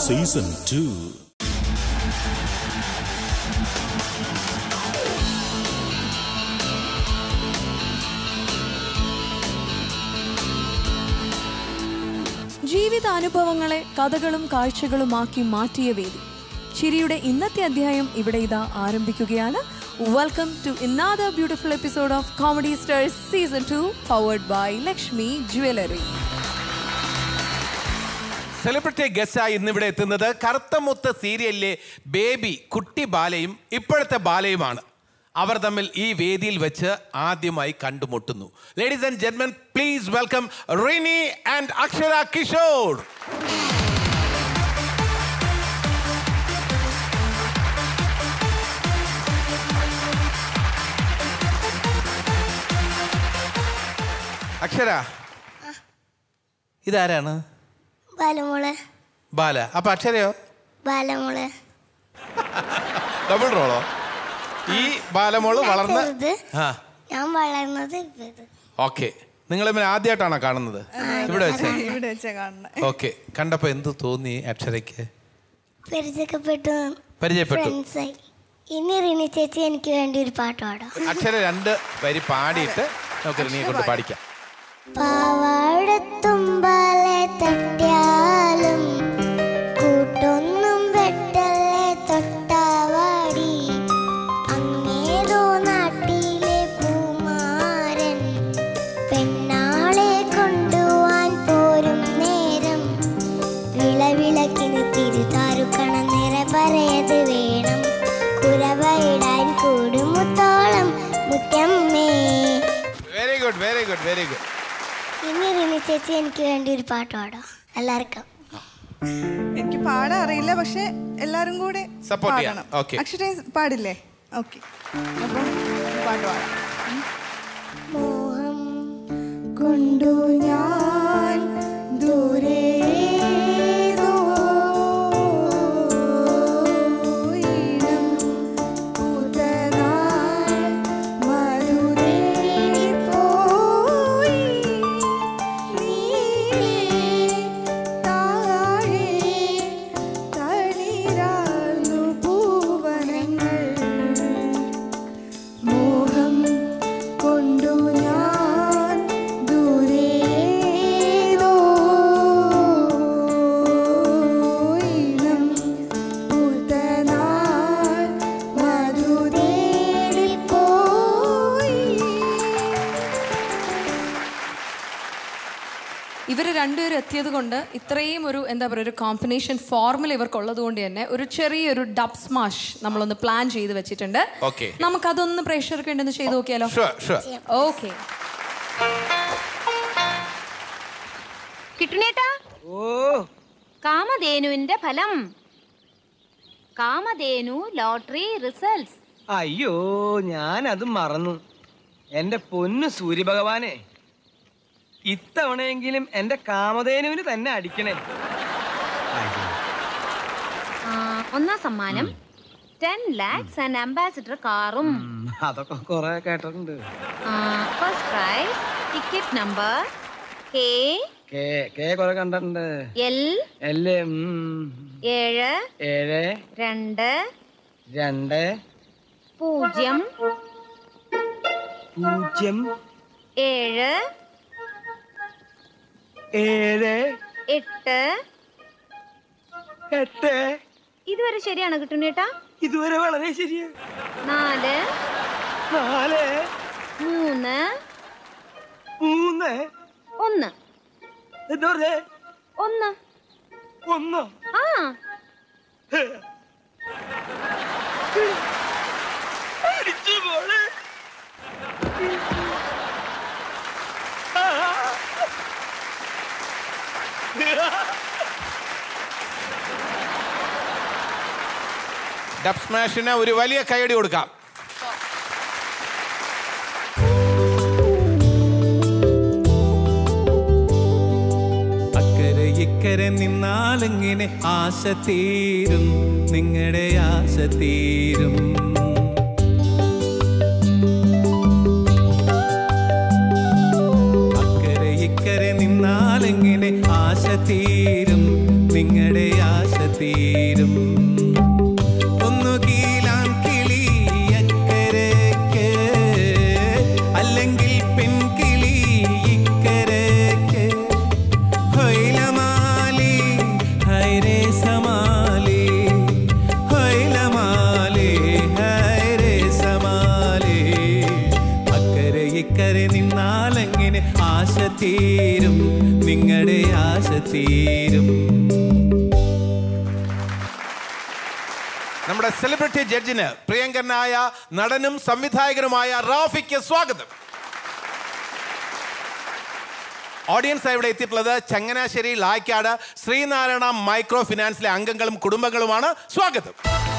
Season two ജീവിതാനുഭവങ്ങളെ കഥകളും കാഴ്ചകളുമാക്കി മാറ്റിയ വേദി ചിരിയുടെ ഇന്നത്തെ അധ്യായം ഇവിടെ ഇതാ ആരംഭിക്കുകയാണ് welcome to another beautiful episode of comedy stars season two powered by Lakshmi jewellery celebrity ഗസ്റ്റായി ഇന്നിവിടെ എത്തുന്നത് കറുത്തമുത്ത് സീരിയലിലെ ബേബി കുട്ടി ബാലയും ഇപ്പോഴത്തെ ബാലയുമാണ് അവർ തമ്മിൽ ഈ വേദിയിൽ വെച്ച് ആദ്യമായി കണ്ടുമുട്ടുന്നു ലേഡീസ് ആൻഡ് ജെന്മൻ please welcome Rini and Akshara Kishore അക്ഷര ഇതാരാണ് ബാലമോള് ബാല അപ്പൊ അക്ഷരയോ ബാലമോള് ഡബിൾ റോളോ ഈ ബാലമോള് വളർന്ന് ചെറുത് ആ ഞാൻ വളർന്നത് ഇത് ഓക്കെ നിങ്ങൾ ഇവനെ ആദ്യമായിട്ടാണോ കാണുന്നത് ഇവിടെ വെച്ച് ഇവിടെ വെച്ചാ കാണുന്നത് ഓക്കെ കണ്ടപ്പോ എന്ത് തോന്നി അക്ഷരയ്ക്ക് പരിചയപ്പെട്ടു പരിചയപ്പെട്ടു ഫ്രണ്ട്സായി ഇനി റിനി ചേച്ചി എനിക്ക് വേണ്ടി ഒരു പാട്ട് പാടാം അക്ഷര രണ്ട് വരി പാടിയിട്ട് നമുക്ക് റിനിയെ കൊണ്ട് പാടിക്കാം പാവാടത്തുമ്പാലെ തട്ടിയാലും കൂട്ടൊന്നും വെട്ടല്ലേ തൊട്ടാവാടി അങ്ങേതോ നാട്ടിലെ പൂമാരൻ പെണ്ണാളെ കൊണ്ടുവാൻ പോരും നേരം വിളവിളക്കിന് തിരുതാറുക്കണം നിറ പറയത് വേണം കുരവയിടാൻ കൂടുമുത്തോളം മുറ്റമ്മേ very good very good very good ഇനി റിനി ചേച്ചി എനിക്ക് വേണ്ടി ഒരു പാട്ട് പാടാം എല്ലാവർക്കും എനിക്ക് പാടാൻ അറിയില്ല പക്ഷെ എല്ലാരും കൂടെ Support ചെയ്യാം. പാടണം. Okay. അക്ഷര പാടില്ലേ ഓക്കെ അപ്പം പാട്ട് പാടാം മോഹം കൊണ്ടു ഞാൻ ദൂരെ ഏതോ ഇടം പുതനാൾ മരുതേടി പോയി. നീളെ താഴെ തളിരാർന്നു പൂവനങ്ങൾ മോഹം കൊണ്ടു ഞാൻ ദൂരേതോ ഇളം പുതനാൾ മധുരേടിപ്പോയി ഇവർ രണ്ടുപേരും എത്തിയത് കൊണ്ട് ഇത്രയും ഒരു എന്താ പറയുക ഒരു കോമ്പിനേഷൻ ഫോർമുല ഇവർക്കുള്ളത് കൊണ്ട് തന്നെ ഒരു ചെറിയൊരു ഡബ് സ്മാഷ് നമ്മളൊന്ന് പ്ലാൻ ചെയ്ത് വെച്ചിട്ടുണ്ട് Okay. നമുക്കതൊന്ന് പ്രേക്ഷകർക്ക് വേണ്ടി ഒന്ന് ചെയ്ത് നോക്കിയാലോ ഷുവർ ഷുവർ ഓക്കെ കിട്ടുന്നേട്ടാ ഓ കാമധേനുവിന്റെ ഫലം കാമധേനു ലോട്ടറി റിസൾട്ട്സ് അയ്യോ ഞാനത് മറന്നു എന്റെ പൊന്നു സൂര്യഭഗവാനെ ഇത്തവണയെങ്കിലും എന്റെ കാമധേനുവിന് തന്നെ അടിക്കണേ അയ്യോ. ഒന്നാം സമ്മാനം ടെൻ ലാക്സ് ആൻഡ് അംബാസിഡർ കാറും ഉം, അതൊക്കെ കൊറേ കേട്ടിട്ടുണ്ട് first prize ticket number K K K കൊറേ കണ്ടിട്ടുണ്ട് എൽ എല്ലേ ഉം, ഏഴ് ഏഴ് രണ്ട് രണ്ട് പൂജ്യം പൂജ്യം ഏഴ് ഏഴ് എട്ട് എട്ട് ഇതുവരെ ശരിയാണോ കിട്ടുന്നേട്ടാ ഇതുവരെ വളരെ ശരിയാ നാല് നാല് മൂന്ന് മൂന്ന് ഒന്ന് എന്താ പറഞ്ഞേ ഒന്ന് ഒന്നോ ആ അടിച്ചു മോളെ ഡബ് സ്മാഷിന് ഒരു വലിയ കൈയടി കൊടുക്കാം അക്കരെ ഇക്കരെ നിന്നാലെങ്ങനെ ആശ തീരും നിങ്ങളുടെ ആശ തീരും അക്കരെ ഇക്കരെ നിന്നാലെങ്ങനെ ആശ തീരും നിങ്ങളുടെ ആശ തീരും ഒന്നു കീലാൻ കിളി അക്കരയ്ക്ക് അല്ലെങ്കിൽ പെൺകിളി ഇക്കരയ്ക്ക് ഹൊയിലമാലി ഹൈരേ സമാലി ഹൊയിലമാലി ഹൈരേ സമാലി അക്കരെ ഇക്കരെ നിന്നാലെങ്ങനെ ആശ തീരും നിങ്ങളുടെ ആശ തീരും നമ്മുടെ സെലിബ്രിറ്റി ജഡ്ജിന് പ്രിയങ്കരനായ നടനും സംവിധായകനുമായ റാഫിക്ക് സ്വാഗതം ഓഡിയൻസ് ഇവിടെ എത്തിയിട്ടുള്ളത് ചങ്ങനാശ്ശേരി ലായ്ക്കാട് ശ്രീനാരായണ മൈക്രോ ഫിനാൻസിലെ അംഗങ്ങളും കുടുംബങ്ങളുമാണ് സ്വാഗതം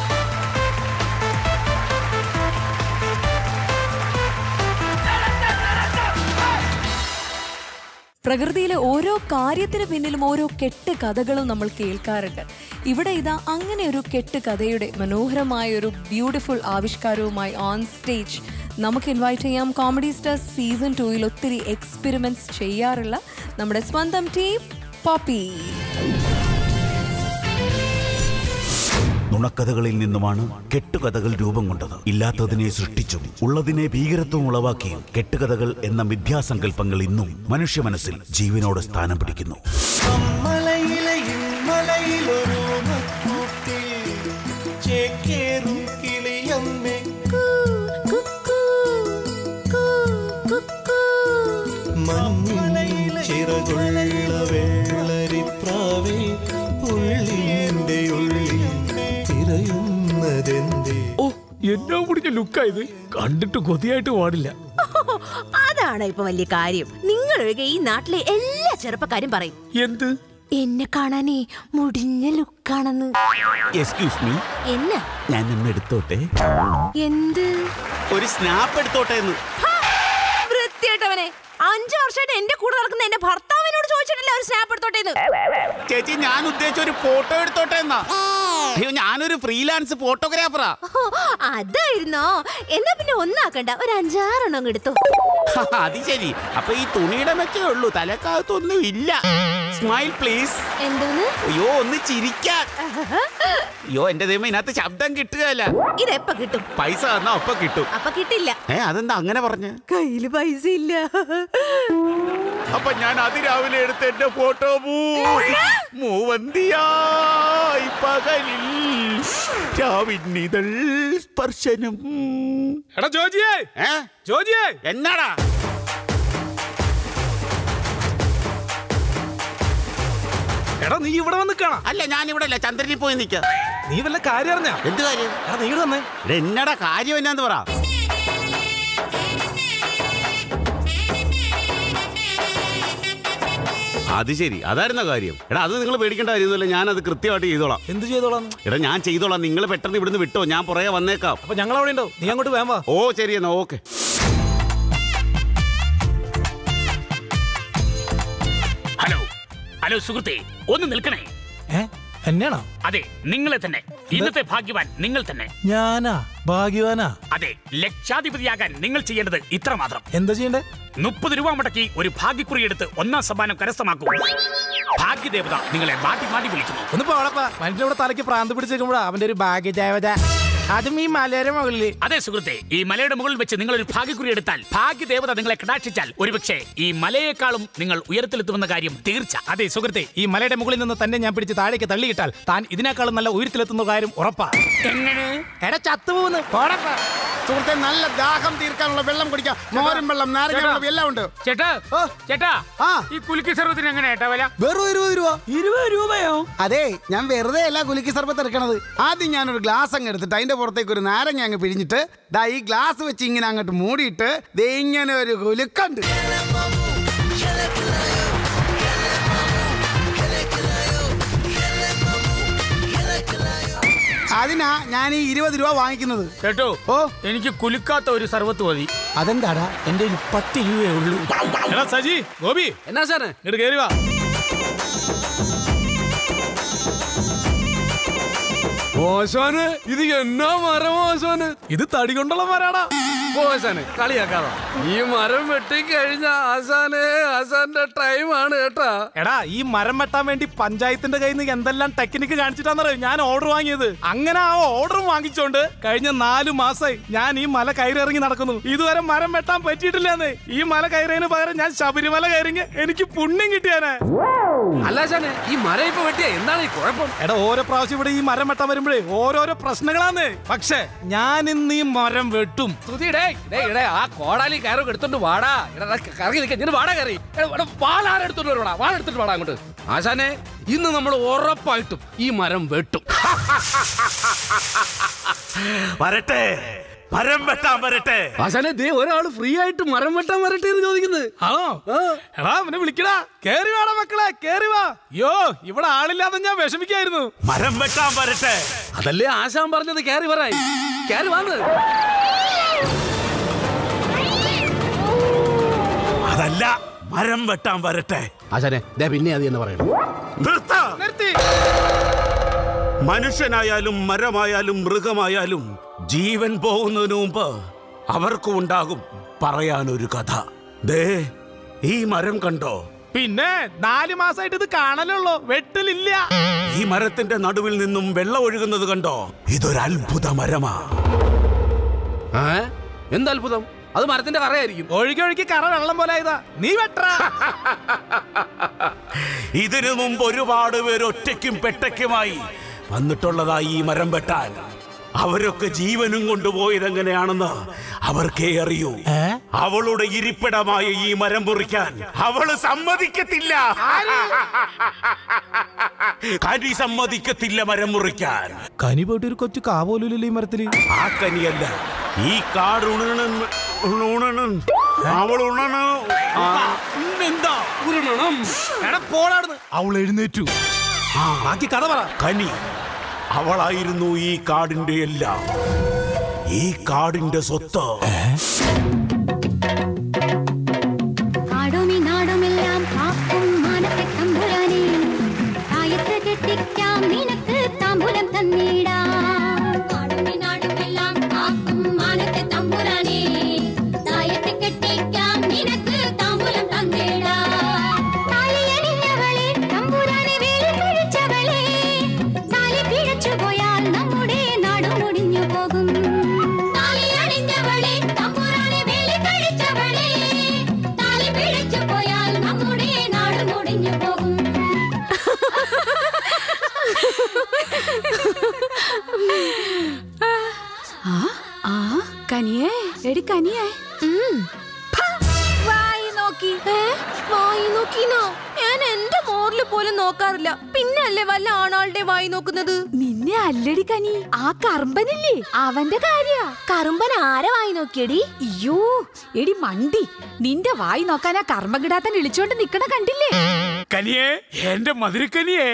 പ്രകൃതിയിലെ ഓരോ കാര്യത്തിന് പിന്നിലും ഓരോ കെട്ട് കഥകളും നമ്മൾ കേൾക്കാറുണ്ട് ഇവിടെ ഇതാ അങ്ങനെ ഒരു കെട്ട് കഥയുടെ മനോഹരമായ ഒരു ബ്യൂട്ടിഫുൾ ആവിഷ്കാരവുമായി ഓൺ സ്റ്റേജ് നമുക്ക് ഇൻവൈറ്റ് ചെയ്യാം കോമഡി സ്റ്റാർ സീസൺ ടൂയിൽ ഒത്തിരി എക്സ്പെരിമെന്റ്സ് ചെയ്യാറുള്ള നമ്മുടെ സ്വന്തം ടീം പോപ്പി നുണക്കഥകളിൽ നിന്നുമാണ് കെട്ടുകഥകൾ രൂപം കൊണ്ടത് ഇല്ലാത്തതിനെ സൃഷ്ടിച്ചും ഉള്ളതിനെ ഭീകരത്വം ഉളവാക്കിയും കെട്ടുകഥകൾ എന്ന മിഥ്യാസങ്കല്പങ്ങൾ ഇന്നും മനുഷ്യ മനസ്സിൽ ജീവനോട് സ്ഥാനം പിടിക്കുന്നു ചിറകുള്ള വെള്ളരിപ്രാവേ ഉള്ളിന്റെ ഉള്ളിൽ തിരയുന്നതെന്തേ ഓ എന്നോ പിടിച്ച ലുക്കായത് കണ്ടിട്ട് കൊതിയായിട്ട് പാടില്ല അതാണ് ഇപ്പൊ വലിയ കാര്യം നിങ്ങളൊഴികെ ഈ നാട്ടിലെ എല്ലാ ചെറുപ്പക്കാരും പറയും എന്ത് എന്നെ കാണാനേ മുടിഞ്ഞ ലുക്കാണെന്ന് എക്സ്ക്യൂസ് മീ എന്നെ ഞാൻ ഒന്ന് എടുത്തോട്ടെ എന്ത് ഒരു സ്നാപ്പ് എടുത്തോട്ടെ എന്ന് ഹാ, വൃത്തികെട്ടവനെ അഞ്ചു വർഷമായിട്ട് എന്റെ കൂടെ നടക്കുന്ന എന്റെ ഭർത്താവിനോട് ചോദിച്ചിട്ടില്ല ഒരു സ്നാപ്പ് എടുത്തോട്ടേന്ന് ചേച്ചി ഞാൻ ഉദ്ദേശിച്ച ഒരു ഫോട്ടോ എടുത്തോട്ടെ എന്നാ അയ്യോ ഞാനൊരു ഫ്രീലാൻസ് ഫോട്ടോഗ്രാഫറാ ഓ, അതായിരുന്നോ എന്നാ പിന്നെ ഒന്നാക്കണ്ട ഒരു അഞ്ചാറെണ്ണം അങ്ങ് എടുത്തു അത് ശരി അപ്പൊ ഈ തുണിയുടെ മെച്ചേ ഉള്ളൂ തലക്കകത്തൊന്നും ഇല്ല സ്മൈൽ പ്ലീസ് എന്തോന്ന് അയ്യോ ഒന്ന് ചിരിക്കാൻ അയ്യോ എന്റെ ദൈവം ഇതിനകത്ത് ശബ്ദം കിട്ടുകയല്ല ഇതെപ്പ കിട്ടും പൈസ തന്നാ ഒപ്പം കിട്ടും അപ്പൊ കിട്ടില്ല ഏ അതെന്താ അങ്ങനെ പറഞ്ഞ കയ്യില് പൈസ ഇല്ല അപ്പൊ ഞാൻ അതിരാവിലെ എടുത്ത എന്റെ ഫോട്ടോ മൂവന്തിയായി പകലിൽ രാവിന്നിതൾ സ്പർശനം എടാ ജോജിയേ ഏ ജോജിയേ എന്നാടാ എടാ നീ ഇവിടെ വന്ന് കാണാ അല്ല ഞാൻ ഇവിടെ അല്ല ചന്ദ്രനിൽ പോയി നിക്ക നീ വല്ല കാര്യം അറിഞ്ഞാ എന്ത് കാര്യം എടാ നീ ഇവിടെ വന്നേ എടാ, എന്നടാ കാര്യം എന്നാന്ന് പറ അത് ശരി അതായിരുന്ന കാര്യം എടാ അത് നിങ്ങൾ പേടിക്കേണ്ട കാര്യമൊന്നുമില്ല ഞാൻ അത് കൃത്യമായിട്ട് ചെയ്തോളാം എന്ത് ചെയ്തോളാം എടാ ഞാൻ ചെയ്തോളാം നിങ്ങൾ പെട്ടെന്ന് ഇവിടുന്ന് വിട്ടോ ഞാൻ പുറകെ വന്നേക്കാം അപ്പൊ ഞങ്ങൾ അവിടെ ഉണ്ടോ നീ അങ്ങോട്ട് വേം വാ ഓ ശരി എന്നാ ഓക്കെ ഹലോ ഹലോ സുഹൃത്തെ ഒന്ന് നിൽക്കണേ ഏ എന്നെയാണോ അതെ നിങ്ങളെ തന്നെ ഇന്നത്തെ ഭാഗ്യവാൻ നിങ്ങൾ തന്നെ ഞാനാ ഭാഗ്യവാനാ അതെ ലക്ഷാധിപതിയാകാൻ നിങ്ങൾ ചെയ്യേണ്ടത് ഇത്ര മാത്രം എന്താ ചെയ്യണ്ടേ മുപ്പത് രൂപ മുടക്കി ഒരു ഭാഗ്യക്കുറി എടുത്ത് ഒന്നാം സമ്മാനം കരസ്ഥമാക്കൂ ഭാഗ്യദേവത നിങ്ങളെ മാറ്റി മാറ്റി വിളിക്കുന്നു ഒന്ന് പോളപ്പാ മനുഷ്യന്റെ തലയ്ക്ക് പ്രാന്ത് പിടിച്ചേക്കുമ്പോഴാ അവന്റെ ഒരു ഭാഗ്യ ദേവത അതും ഈ മലയുടെ മുകളില് അതെ സുഹൃത്തെ ഈ മലയുടെ മുകളിൽ വെച്ച് നിങ്ങൾ ഒരു ഭാഗ്യക്കുറി എടുത്താൽ ഭാഗ്യദേവത നിങ്ങളെ കടാക്ഷിച്ചാൽ ഒരുപക്ഷെ ഈ മലയേക്കാളും നിങ്ങൾ ഉയരത്തിലെത്തുമെന്ന കാര്യം തീർച്ച അതെ സുഹൃത്തെ ഈ മലയുടെ മുകളിൽ നിന്ന് തന്നെ ഞാൻ പിടിച്ച് താഴേക്ക് തള്ളിയിട്ടാൽ താൻ ഇതിനേക്കാളും നല്ല ഉയരത്തിലെത്തുന്ന കാര്യം ഉറപ്പാ എങ്ങനെ എടാ ചത്തുപോകുന്നു പോടപ്പാ സുഹൃത്തെ നല്ല ദാഹം തീർക്കാനുള്ള വെള്ളം കുടിക്കാം മോരും വെള്ളം നാരങ്ങ വെള്ളം എല്ലാം ഉണ്ട് ചേട്ടാ ഓ. ചേട്ടാ ആ ഈ കുലുക്കി സർവത്തിന് എങ്ങനെ ഏട്ടാ വില വെറും ഇരുപത് രൂപ ഇരുപത് രൂപയോ അതെ ഞാൻ വെറുതെ അല്ല കുലുക്കി സർബത്ത് എടുക്കണത് ആദ്യം ഞാനൊരു ഗ്ലാസ് അങ്ങ് എടുത്തിട്ട് അതിന്റെ പുറത്തേക്ക് ഒരു നാരങ്ങ അങ്ങ് പിഴിഞ്ഞിട്ട് ദാ ഈ ഗ്ലാസ് വെച്ച് ഇങ്ങനെ അങ്ങോട്ട് മൂടിയിട്ട് ദേ ഇങ്ങനെ ഒരു കുലുക്കുണ്ട് അതിനാ ഞാൻ ഈ ഇരുപത് രൂപ വാങ്ങിക്കുന്നത് കേട്ടോ ഓ എനിക്ക് കുലുക്കാത്ത ഒരു സർവത്ത് മതി അതെന്താടാ എന്റെ കയ്യിൽ പത്ത് രൂപയേ ഉള്ളൂ എടാ സജി ഗോപി എന്നാ സാറേ ഇങ്ങോട്ട് കയറി വാ മോശാന് ഇത് എന്നാ മരം മോശാന് ഇത് തടി കൊണ്ടുള്ള മരാടാ പോ ആശാനെ കളിയാക്കാതെ ഈ മരം വെട്ടിക്കഴിഞ്ഞ ആശാനെ ആശാന്റെ ടൈമാണ് കേട്ടാ എടാ ഈ മരം വെട്ടാൻ വേണ്ടി പഞ്ചായത്തിന്റെ കയ്യിൽ നിന്ന് എന്തെല്ലാം ടെക്നിക്ക് കാണിച്ചിട്ടാന്നറിയോ ഞാൻ ഓർഡർ വാങ്ങിയത് അങ്ങനെ ആ ഓർഡർ വാങ്ങിച്ചോണ്ട് കഴിഞ്ഞ നാലു മാസമായി ഞാൻ ഈ മല കയറി ഇറങ്ങി നടക്കുന്നു ഇതുവരെ മരം വെട്ടാൻ പറ്റിയിട്ടില്ലെന്ന് ഈ മല കയറിയതിന് പകരം ഞാൻ ശബരിമല കയറിങ്ങി എനിക്ക് പുണ്യം കിട്ടിയാനെ അല്ല ആശാനെ ഈ മരം ഇപ്പൊ വെട്ടിയ എന്താണ് ഈ കുഴപ്പം എടാ ഓരോ പ്രാവശ്യം ഇവിടെ ഈ മരം വെട്ടാൻ വരുമ്പോഴേ ഓരോരോ പ്രശ്നങ്ങളാന്ന് പക്ഷേ ഞാൻ ഇന്ന് ഈ മരം വെട്ടും സുധീടേ ഡേ ഇടേ ആ കോടാലി കയറൊക്കെ എടുത്തോണ്ട് വാടാ എടാ, എടാ, കറങ്ങി നിൽക്കാൻ ഞാൻ വാടാ കയറി വാളാരെ എടുത്തോണ്ട് വരുവാടാ വാള എടുത്തോണ്ട് വാടാ അങ്ങോട്ട് ആശാനെ ഇന്ന് നമ്മൾ ഉറപ്പായിട്ടും ഈ മരം വെട്ടും വരട്ടെ മരം വെട്ടാൻ വരട്ടെ ആശാനെ ദേ ഒരാൾ ഫ്രീ ആയിട്ട് മരം വെട്ടാൻ വരട്ടെ എന്ന് ചോദിക്കുന്നത് ആണോ എടാ അവനെ വിളിക്കടാ കേറി വാടാ മക്കളെ കേറി വാ യോ ഇവിടെ ആളില്ലാതെ ഞാൻ വിഷമിക്കായിരുന്നു മരം വെട്ടാൻ വരട്ടെ അതല്ലേ ആശാൻ പറഞ്ഞത് കയറി വരായി കയറി വന്ന് അതല്ല മരം വെട്ടാൻ വരട്ടെ ആശാനെ ദേ പിന്നെ അത് എന്ന് പറയണം നിർത്ത മനുഷ്യനായാലും മരമായാലും മൃഗമായാലും ജീവൻ പോകുന്നതിന് മുമ്പ് അവർക്കും ഉണ്ടാകും പറയാനൊരു കഥ ദേ ഈ മരം കണ്ടോ പിന്നെ നാല് മാസമായിട്ട് ഇത് കാണലുള്ളൂ വെട്ടലില്ല ഈ മരത്തിന്റെ നടുവിൽ നിന്നും വെള്ളം ഒഴുകുന്നത് കണ്ടോ ഇതൊരു അത്ഭുത മരമാ എന്ത് അത്ഭുതം അത് മരത്തിന്റെ കറയായിരിക്കും ഒഴുകി ഒഴുകി കറ വെള്ളം പോലെ ആയതാ നീ വെട്ടറാ ഇതിനു മുമ്പ് ഒരുപാട് പേര് ഒറ്റയ്ക്കും പെട്ടയ്ക്കുമായി വന്നിട്ടുള്ളതായി ഈ മരം വെട്ടാൻ അവരൊക്കെ ജീവനും കൊണ്ടുപോയത് എങ്ങനെയാണെന്ന് അവർക്കേ അറിയൂ അവളുടെ ഇരിപ്പിടമായ ഈ മരം മുറിക്കാൻ അവള് സമ്മതിക്കത്തില്ല കനി സമ്മതിക്കത്തില്ല മരം മുറിക്കാൻ കനി പോയിട്ട് ഒരു കൊച്ചു കാ പോലും ഈ മരത്തില് ആ കനിയല്ല ഈ കാട് ഉണണ ഉണണ അവൾ ഉണണ എന്താ ഉരുളണം എടാ പോടാടുന്ന് അവൾ എഴുന്നേറ്റു ബാക്കി കഥ പറ കനി അവളായിരുന്നു ഈ കാടിന്റെ എല്ലാം ഈ കാടിന്റെ സ്വത്ത് കാടുമി നാടുമെല്ലാം കാക്കും മാനത്തെ തമ്പുരാനെ തായത്ത് കെട്ടിക്കാം നിനക്ക് താമ്പൂലം തന്നിടാം കാടുമി നാടുമെല്ലാം കാക്കും മാനത്തെ തമ്പുരാനെ തായത്ത് കെട്ടിക്കാം നിനക്ക് താമ്പൂലം തന്നിടാം താലിയണിഞ്ഞവളെ തമ്പുരാനെ വേലി കഴിച്ചവളെ താലി പിഴച്ചു പോയാൽ നമ്മുടെ നാട് മുടിഞ്ഞു പോകും താലിയണിഞ്ഞവളെ തമ്പുരാനെ വേലി കഴിച്ചവളെ താലി പിഴച്ചു പോയാൽ നമ്മുടെ നാട് മുടിഞ്ഞു പോകും ആ കനിയേ എടി കനിയേ വായി നോക്കി വായി നോക്കിനോ ഞാൻ എന്റെ മോറിൽ പോലും നോക്കാറില്ല പിന്നെ അല്ലേ വല്ല ആണാളുടെ വായി നോക്കുന്നത് നിന്നെ അല്ലടി കനി ആ കറുമ്പനില്ലേ അവന്റെ കാര്യ കറുമ്പൻ ആരെ വായി നോക്കിയടി അയ്യോ എടി മണ്ടി നിന്റെ വായി നോക്കാൻ ആ കർമ്മകിടാത്തൻ ഇളിച്ചോണ്ട് നിക്കണ കണ്ടില്ലേ കനിയേ എന്റെ മധുരക്കനിയേ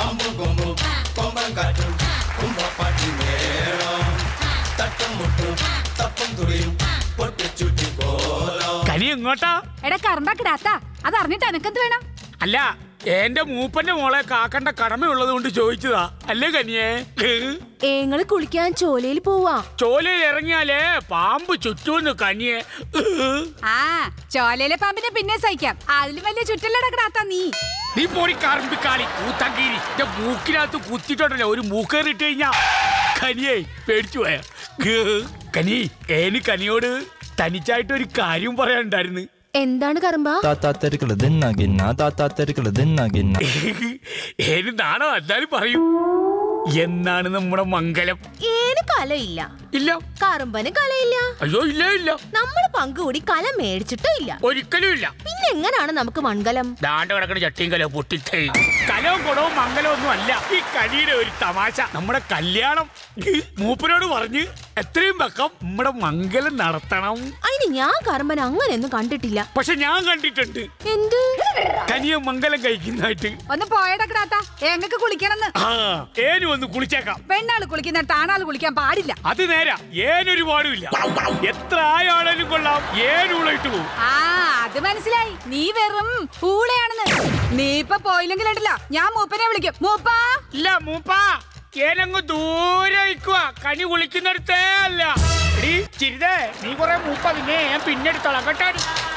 കനി എങ്ങോട്ടാ എടാ കറമ്പാക്കിടാത്ത അത് അറിഞ്ഞിട്ട് എനക്കെന്ത് വേണം അല്ല എന്റെ മൂപ്പന്റെ മോളെ കാക്കണ്ട കടമയുള്ളത് കൊണ്ട് ചോദിച്ചതാ അല്ലേ കനിയേ ഏങ്ങള് കുളിക്കാൻ ചോലയിൽ പോവാ ചോലയിൽ ഇറങ്ങിയാലേ പാമ്പ് ചുറ്റൂന്ന് കനിയെ ആ ചോലയിലെ പാമ്പിനെ പിന്നെ സഹിക്കാം അതിലും വലിയ ചുറ്റലടക്കടാത്ത നീ നീ പോടി കറമ്പിക്കാളി കൂത്തങ്കീരി എന്റെ മൂക്കിനകത്ത് കുത്തിട്ടുണ്ടല്ലോ ഒരു മൂക്കേറിട്ട് കഴിഞ്ഞാ കനിയെ പേടിച്ചു പോയ കനി ഏന് കനിയോട് തനിച്ചായിട്ട് ഒരു കാര്യം പറയാനുണ്ടായിരുന്നു എന്താണ് കറുമ്പ താത്താത്തരികള് ദിന്നാകിന്ന താത്താത്തരികള് ദിന്നാകിന്ന ഏന് നാണോ എന്നാലും പറയൂ എന്നാണ് നമ്മുടെ മംഗലം ഏന് കലയില്ല ഇല്ല കറുമ്പന് കലയില്ല അയ്യോ ഇല്ല ഇല്ല നമ്മൾ പങ്കുകൂടി കല മേടിച്ചിട്ടും ഇല്ല ഒരിക്കലും ഇല്ല പിന്നെ എങ്ങനാണ് നമുക്ക് മൺകലം ദാണ്ട് കിടക്കുന്ന ചട്ടിയും കലോ പൊട്ടിത്തേ കലവും കുടവും മംഗലവും ഒന്നും അല്ല ഈ കലിയുടെ ഒരു തമാശ നമ്മുടെ കല്യാണം മൂപ്പനോട് പറഞ്ഞ് എത്രയും പക്കം നമ്മുടെ മംഗലം നടത്തണം അതിന് ഞാൻ കറുമ്പൻ അങ്ങനെയൊന്നും കണ്ടിട്ടില്ല പക്ഷെ ഞാൻ കണ്ടിട്ടുണ്ട് എന്ത് കനിയ മംഗലം കഴിക്കുന്നതായിട്ട് ഒന്ന് പോയടക്കടാത്ത എങ്ങക്ക് കുളിക്കണമെന്ന് ആ ഏനും ഒന്ന് കുളിച്ചേക്കാം പെണ്ണാള് കുളിക്കുന്നിടത്ത് ആണാള് കുളിക്കാൻ പാടില്ല അത് നേരാ ഏനൊരു പാടുമില്ല എത്ര ആയാലും കൊള്ളാം ഏനുള്ളയിട്ട് പോകും ആ അത് മനസ്സിലായി നീ വെറും ഊളയാണെന്ന് നീ ഇപ്പൊ പോയില്ലെങ്കിൽ ഉണ്ടല്ലോ ഞാൻ മൂപ്പനെ വിളിക്കും മൂപ്പാ ഇല്ല മൂപ്പാ ഏനങ്ങ് ദൂരെ നിൽക്കുക കനി കുളിക്കുന്നിടത്തേ അല്ല എടീ ചിരിതേ നീ കുറെ മൂപ്പ പിന്നെ ഞാൻ പിന്നെ എടുത്തോളാം കേട്ടോ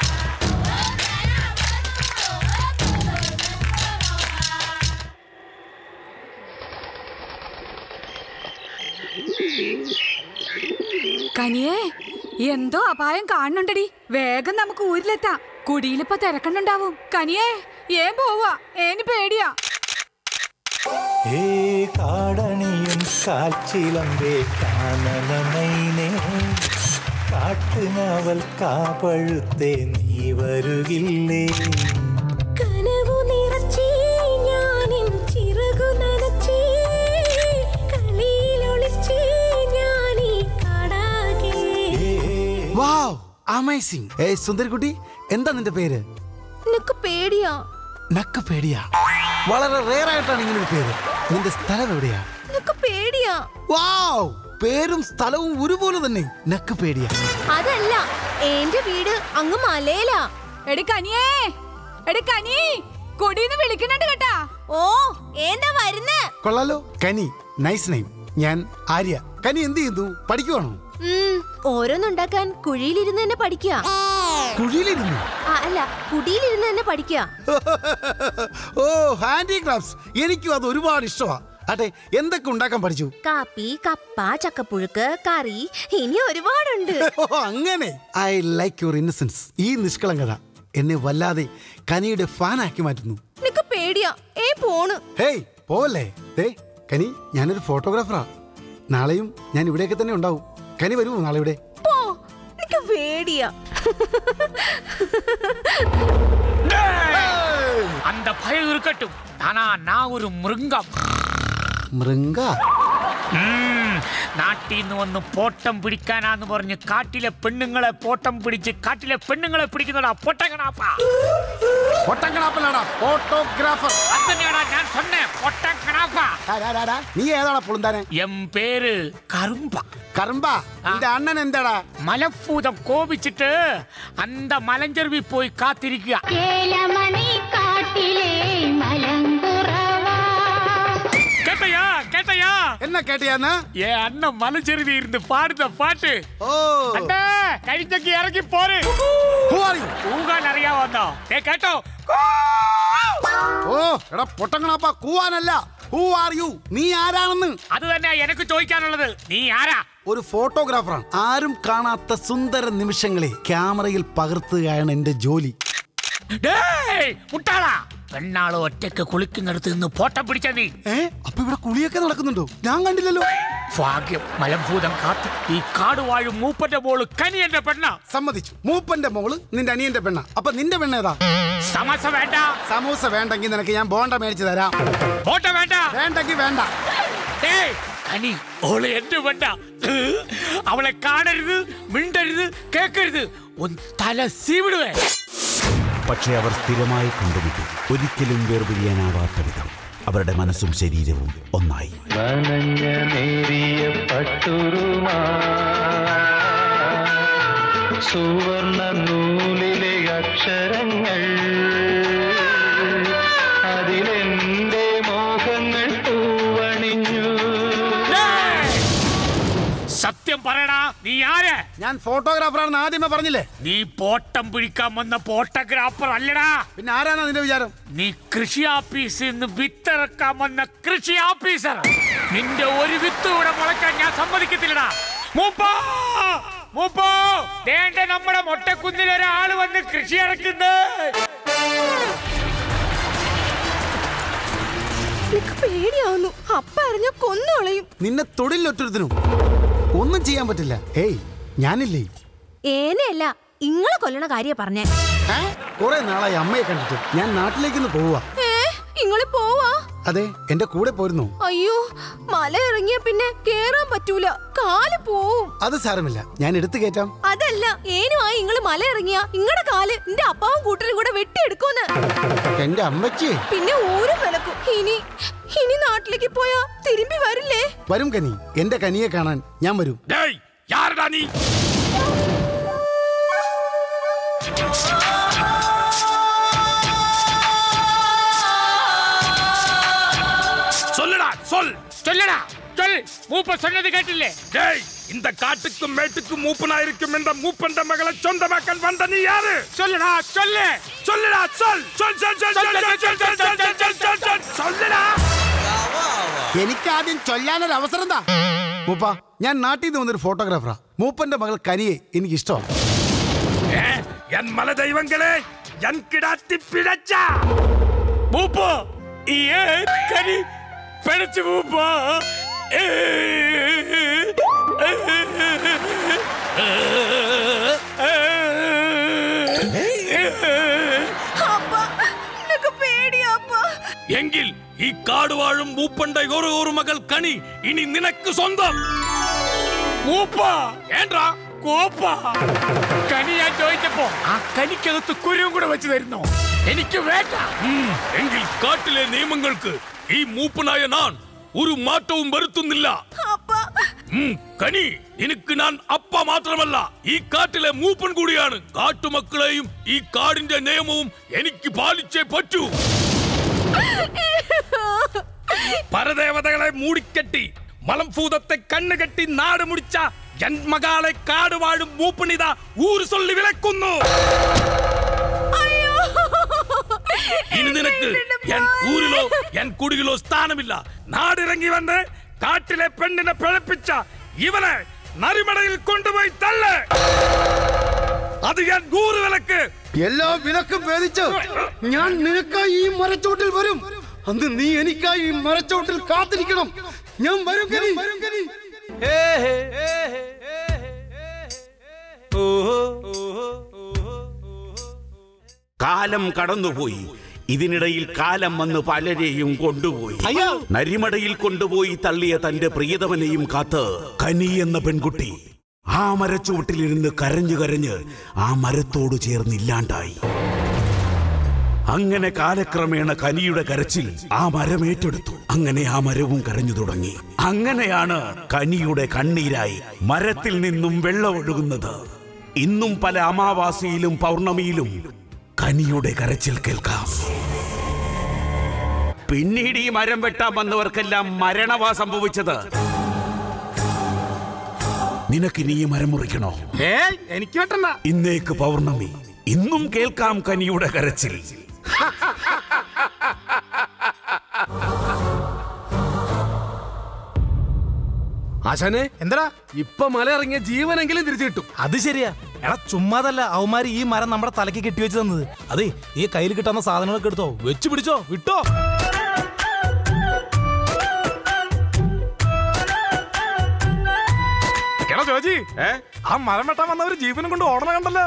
കനിയേ എന്തോ അപായം കാണുന്നുണ്ടടി വേഗം നമുക്ക് ഊരിലെത്താം കുടിയിലിപ്പോ തിരക്കണ്ടുണ്ടാവും കനിയേ ഏൻ പോവാ ഏന് പേടിയാ ഏ കാടണിയും കാൽച്ചിലമ്പേ കാനനമൈനേ കാട്ടുനാവൽ കാപ്പഴുത്തേ നീ വരുകില്ലേ കനവു നിറച്ചേ ഞാനിൻ ചിറകു നനച്ചേ കളിയിലൊളിച്ചേ ഞാനീ കാടാകെ വാവ് അമേസിംഗ് ഏയ് സുന്ദരിക്കുട്ടി എന്താ നിന്റെ പേര് നിനക്ക് പേടിയാ നക്ക പേടിയാ വളരെ റേർ ആയിട്ടാണ് ഇങ്ങനെ ഒരു പേര് നിന്റെ സ്ഥലം എവിടെയാ നിനക്ക് പേടിയാ വാവ് പേരും സ്ഥലവും ഒരുപോലെ തന്നെ നക്ക് പേടിയാ അതല്ല എന്റെ വീട് അങ്ങ് മലയിലാ എടി കനിയേ എടി കനി കൊടിന്ന് വിളിക്കുന്നുണ്ട് കേട്ടാ ഓ എന്താ വരുന്നേ കൊള്ളാലോ കനി നൈസ് നെയിം ഞാൻ ആര്യ കനി എന്ത് ചെയ്യുന്നു പഠിക്കുവാണോ ഓരോന്നുണ്ടാക്കാൻ കുഴിയിലിരുന്ന് തന്നെ പഠിക്കുക കുഴിയിലിരുന്നു അല്ല കുടിയിലിരുന്ന് തന്നെ പഠിക്കുക ഓ ഹാൻഡിക്രാഫ്റ്റ്സ് എനിക്കും അത് ഒരുപാട് ഇഷ്ടമാ അതെ എന്തൊക്കെ ഉണ്ടാക്കാൻ പഠിച്ചു കാപ്പി കപ്പ ചക്കപ്പുഴുക്ക് കറി ഇനി ഒരുപാടുണ്ട് ഓ അങ്ങനെ ഐ ലൈക്ക് യുവർ ഇന്നസെൻസ് ഈ നിഷ്കളങ്കത എന്നെ വല്ലാതെ കനിയുടെ ഫാനാക്കി മാറ്റുന്നു നിനക്ക് പേടിയാ ഏ പോണ് ഹേയ് പോവല്ലേ ദേ കനി ഞാനൊരു ഫോട്ടോഗ്രാഫറാ നാളെയും ഞാൻ ഇവിടെയൊക്കെ തന്നെ ഉണ്ടാവും കനി വരുമോ നാളെ ഇവിടെ പോ നിനക്ക് പേടിയാ அந்த பயம் இருக்கட்டும் ஆனா நான் ஒரு மிருங்கம் മൃംഗ ഉം, നാട്ടിൽ നിന്ന് വന്ന് പോട്ടം പിടിക്കാനാന്ന് പറഞ്ഞ് കാട്ടിലെ പെണ്ണുങ്ങളെ പോട്ടം പിടിച്ച് കാട്ടിലെ പെണ്ണുങ്ങളെ പിടിക്കുന്നടാ പൊട്ടങ്കണാപ്പാ പൊട്ടങ്കണാപ്പനാടാ ഫോട്ടോഗ്രാഫർ അതന്നെയാടാ ഞാൻ சொன்னேன் പൊട്ടങ്കണാപ്പാ നീ ഏതാടാ പുളുന്താനെ എം പേര് കറുമ്പ കറുമ്പ നിന്റെ അണ്ണൻ എന്താടാ മലപ്പൂതം കോപിച്ചിട്ട് അന്ത മലഞ്ചെരുവി പോയി കാത്തിരിക്കുക ഏലമണി കാട്ടിലെ മലങ്കുറവാ கேட்டையா கேட்டையா என்ன கேட்டியாண்ணா என் அண்ணன் மலைச்செருவி இருந்து பாடுத பாட்டு ஓ அண்ணா கழிச்சக்கு இறங்கி போரு ஊகா நிறைய வந்தோம் ஏ கேட்டோ ഓ എടാ പൊട്ടങ്ങണാപ്പ കൂവാനല്ല ഹൂ ആർ യു നീ ആരാണെന്ന് അത് തന്നെ എനിക്ക് ചോദിക്കാനുള്ളത് നീ ആരാ ഒരു ഫോട്ടോഗ്രാഫറാണ് ആരും കാണാത്ത സുന്ദര നിമിഷങ്ങളെ ക്യാമറയിൽ പകർത്തുകയാണ് എന്റെ ജോലി ഡേയ് മുട്ടാളാ പെണ്ണാള് ഒറ്റയ്ക്ക് കുളിക്കുന്നിടത്ത് നിന്ന് ഫോട്ടം പിടിച്ച നീ അപ്പൊ ഇവിടെ കുളിയൊക്കെ നടക്കുന്നുണ്ടോ ഞാൻ കണ്ടില്ലല്ലോ ഭാഗ്യം മലഭൂതം കാത്ത് ഈ കാട് വാഴും മൂപ്പന്റെ മോള് കനിയന്റെ പെണ്ണ സമ്മതിച്ചു മൂപ്പന്റെ മോള് നിന്റെ അനിയന്റെ പെണ്ണ അപ്പൊ നിന്റെ പെണ്ണ ഏതാ സമസ വേണ്ട സമൂസ വേണ്ടെങ്കിൽ നിനക്ക് ഞാൻ ബോണ്ട മേടിച്ചു തരാം ബോണ്ട വേണ്ട വേണ്ടെങ്കിൽ വേണ്ട ഏയ് കനി ഓള് എന്റെ പെണ്ണ അവളെ കാണരുത് മിണ്ടരുത് കേക്കരുത് ഒന്ന് തല സീവിടുവേ പക്ഷേ അവർ സ്ഥിരമായി കണ്ടുമുട്ടി ഒരിക്കലും വേർപിരിയാനാവാത്ത വിധം അവരുടെ മനസ്സും ശരീരവും ഒന്നായി നനഞ്ഞ നേരിയ പട്ടുരുമാ സുവർണ നൂലിലെ അക്ഷരങ്ങൾ അതിലെന്റെ മോഹങ്ങൾ പൂവണിഞ്ഞു സത്യം പറയടാ നീ ആര് ഞാൻ ഫോട്ടോഗ്രാഫറാണെന്ന് ആദ്യമേ പറഞ്ഞില്ലേ നീ പോട്ടം പിടിക്കാൻ വന്ന ഫോട്ടോഗ്രാഫർ അല്ലടാ പിന്നെ ആരാണ് നിന്റെ വിചാരം നീ കൃഷി ഓഫീസിൽ നിന്ന് വിത്തിറക്കാൻ വന്ന കൃഷി ഓഫീസർ നിന്റെ ഒരു വിത്ത് ഇവിടെ മുളയ്ക്കാൻ ഞാൻ സമ്മതിക്കത്തില്ലടാ മൂപ്പോ മൂപ്പോ വേണ്ട നമ്മുടെ മൊട്ടക്കുന്നിൽ ഒരാള് വന്ന് കൃഷി ഇറക്കുന്നത് നിനക്ക് പേടിയാവുന്നു അപ്പ അറിഞ്ഞ കൊന്നുകളയും നിന്നെ തൊഴിലൊറ്റൊരുത്തിനും ഒന്നും ചെയ്യാൻ പറ്റില്ല ഏയ് ഞാനില്ലേ ഏനെയല്ല ഇങ്ങളെ കൊല്ലണ കാര്യ പറഞ്ഞേ കുറെ നാളായി അമ്മയെ കണ്ടിട്ട് ഞാൻ നാട്ടിലേക്കൊന്ന് പോവുക ഏ ഇങ്ങള് പോവാ അതെ എന്റെ കൂടെ പോരുന്നു അയ്യോ മല ഇറങ്ങിയ പിന്നെ കേറാൻ പറ്റൂല കാല് പോവും അത് സാരമില്ല ഞാൻ എടുത്തു കയറ്റാം അതല്ല ഏനുമായി ഇങ്ങള് മല ഇറങ്ങിയ ഇങ്ങടെ കാല് എന്റെ അപ്പാവും കൂട്ടരും കൂടെ വെട്ടിയെടുക്കൂന്ന് എന്റെ അമ്മച്ചി പിന്നെ ഊരും വിലക്കും ഇനി ഇനി നാട്ടിലേക്ക് പോയാ തിരുമ്പി വരില്ലേ വരും കനി എന്റെ കനിയെ കാണാൻ ഞാൻ വരും டேய் யாருடா நீ சொல்லுடா சொல் சொல்லடா சொல் மூப்ப சொன்னது கேட்டில்லே டேய் இந்த காட்டுக்கும் மேட்டுக்கும் மூப்பனாயிருக்கும் இந்த மூப்பந்த மகளை சொந்தமாக்கல் வந்த நீ யாரு சொல்லுடா சொல்லு சொல்லுடா சொல் சொல் சொல் சொல் சொல் சொல் சொல் சொல் சொல் சொல் சொல் சொல் சொல் சொல்லுடா എനിക്ക് ആദ്യം ചൊല്ലാനൊരു അവസരം എന്താ മൂപ്പ ഞാൻ നാട്ടിൽ നിന്ന് വന്നൊരു ഫോട്ടോഗ്രാഫറാ മൂപ്പന്റെ മകൾ കനിയെ എനിക്ക് ഇഷ്ടമാണ് ഏ, എൻ മല ദൈവങ്ങളെ എൻ കിടാത്തി പിഴച്ച മൂപ്പ ഈ ഏ കനി പിഴച്ചു മൂപ്പ ഏ, ഏ, എങ്കിൽ ഈ കാട് വാഴും മൂപ്പന്റെ ഒരു ഒരു മകൾ കണി ഇനി നിനക്ക് സ്വന്തം മൂപ്പ ഏണ്ടാ കോപ്പ കനി ഞാൻ ചോദിച്ചപ്പോ ആ കനിക്കകത്ത് കുരുവും കൂടെ വെച്ച് തരുന്നോ എനിക്ക് വേണ്ട ഉം, എങ്കിൽ കാട്ടിലെ നിയമങ്ങൾക്ക് ഈ മൂപ്പനായ ഞാൻ ഒരു മാറ്റവും വരുത്തുന്നില്ല ഉം, കനി നിനക്ക് ഞാൻ അപ്പ മാത്രമല്ല ഈ കാട്ടിലെ മൂപ്പൻ കൂടിയാണ് കാട്ടുമക്കളെയും ഈ കാടിന്റെ നിയമവും എനിക്ക് പാലിച്ചേ പറ്റൂ പരദേവതകളെ മൂടിക്കെട്ടി മലംഭൂതത്തെ കണ്ണുകെട്ടി നാട് മുടിച്ച ജന്മകാലെ കാട് വാഴും മൂപ്പണിത ഊര് സൊല്ലി വിലക്കുന്നു ഇനി നിനക്ക് എൻ ഊരിലോ എൻ കുടിയിലോ സ്ഥാനമില്ല നാടിറങ്ങി വന്ന് കാട്ടിലെ പെണ്ണിനെ പിഴപ്പിച്ച ഇവനെ നരിമടയിൽ കൊണ്ടുപോയി തള്ള് അത് ഞാൻ ഊറ് വിലക്ക് എല്ലാ വിലക്കും വേദിച്ച് ഞാൻ നിനക്കായി ഈ മരച്ചോട്ടിൽ വരും അന്ന് നീ എനിക്കായി ഈ മരച്ചോട്ടിൽ കാത്തിരിക്കണം ഞാൻ വരും കനി കാലം കടന്നുപോയി ഇതിനിടയിൽ കാലം വന്ന് പലരെയും കൊണ്ടുപോയി നരിമടയിൽ കൊണ്ടുപോയി തള്ളിയ തന്റെ പ്രിയതമനെയും കാത്ത് കനി എന്ന പെൺകുട്ടി ആ മരച്ചുവട്ടിലിരുന്ന് കരഞ്ഞു കരഞ്ഞ് ആ മരത്തോട് ചേർന്ന് ഇല്ലാണ്ടായി അങ്ങനെ കാലക്രമേണ കനിയുടെ കരച്ചിൽ ആ മരം ഏറ്റെടുത്തു അങ്ങനെ ആ മരവും കരഞ്ഞു തുടങ്ങി അങ്ങനെയാണ് കനിയുടെ കണ്ണീരായി മരത്തിൽ നിന്നും വെള്ളമൊഴുകുന്നത് ഇന്നും പല അമാവാസിയിലും പൗർണമിയിലും കനിയുടെ കരച്ചിൽ കേൾക്കാം പിന്നീട് ഈ മരം വെട്ടാൻ വന്നവർക്കെല്ലാം മരണവാ സംഭവിച്ചത് നിനക്കിനി ഈ മരം മുറിക്കണോ ഏയ് എനിക്ക് വെട്ടണ്ട ഇന്നേക്ക് പൗർണമി ഇന്നും കേൾക്കാം കനിയുടെ കരച്ചിൽ ആശാനെ എന്താ ഇപ്പൊ മല ഇറങ്ങിയ ജീവനെങ്കിലും തിരിച്ചു കിട്ടും അത് ശരിയാ എടാ ചുമ്മാതല്ല അവന്മാര് ഈ മരം നമ്മുടെ തലയ്ക്ക് കെട്ടിവെച്ച് തന്നത് അതെ നീ കയ്യിൽ കിട്ടുന്ന സാധനങ്ങളൊക്കെ എടുത്തോ വെച്ച് പിടിച്ചോ വിട്ടോ എടാ ജോജി ആ മരം വെട്ടാൻ വന്നവര് ജീവനും കൊണ്ട് ഓടണ കണ്ടല്ലോ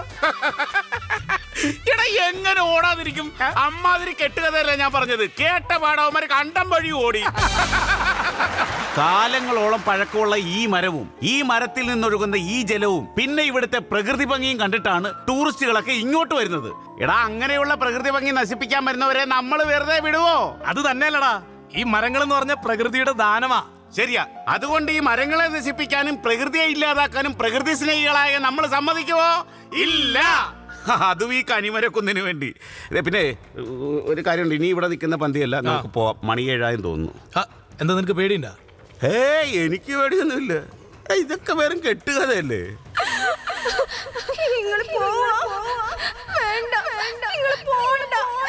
എടാ എങ്ങനെ ഓടാതിരിക്കും അമ്മാതിരി കെട്ടുകഥയല്ല ഞാൻ പറഞ്ഞത് കേട്ട പാടവന്മാര് കണ്ടം വഴി ഓടി കാലങ്ങളോളം പഴക്കമുള്ള ഈ മരവും ഈ മരത്തിൽ നിന്നൊഴുകുന്ന ഈ ജലവും പിന്നെ ഇവിടുത്തെ പ്രകൃതി ഭംഗിയും കണ്ടിട്ടാണ് ടൂറിസ്റ്റുകളൊക്കെ ഇങ്ങോട്ട് വരുന്നത് എടാ അങ്ങനെയുള്ള പ്രകൃതി ഭംഗി നശിപ്പിക്കാൻ വരുന്നവരെ നമ്മൾ വെറുതെ വിടുവോ അത് തന്നെയല്ലടാ ഈ മരങ്ങൾ എന്ന് പറഞ്ഞ പ്രകൃതിയുടെ ദാനമാ ശരിയാ അതുകൊണ്ട് ഈ മരങ്ങളെ നശിപ്പിക്കാനും പ്രകൃതിയെ ഇല്ലാതാക്കാനും പ്രകൃതി സ്നേഹികളായ നമ്മൾ സമ്മതിക്കുവോ ഇല്ല അതും ഈ കനിമരക്കുന്നിന് വേണ്ടി ദേ പിന്നെ ഉ- ഒരു കാര്യമുണ്ട് ഇനി ഇവിടെ നിൽക്കുന്ന പന്തിയല്ല നമുക്ക് പോവാം മണി ഏഴായും തോന്നുന്നു എന്താ നിനക്ക് പേടിയുണ്ടാ ഏയ് എനിക്ക് പേടിയൊന്നുമില്ല ഏയ്, ഇതൊക്കെ വെറും കെട്ടുകഥയല്ലേ നിങ്ങൾ പോവാ വേണ്ട നിങ്ങൾ പോണ്ട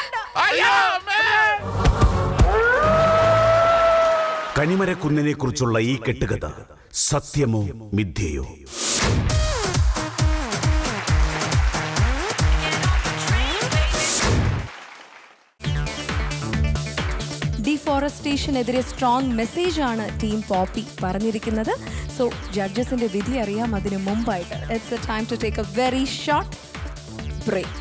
കനിമരക്കുന്നിനെ കുറിച്ചുള്ള ഈ കെട്ടുകഥ സത്യമോ മിഥ്യയോ ഡിഫോറസ്റ്റേഷനെതിരെ സ്ട്രോങ് മെസ്സേജ് ആണ് ടീം പോപ്പി പറഞ്ഞിരിക്കുന്നത് സോ ജഡ്ജസിന്റെ വിധി അറിയാം അതിന് മുമ്പായിട്ട് it's a time to take a very short break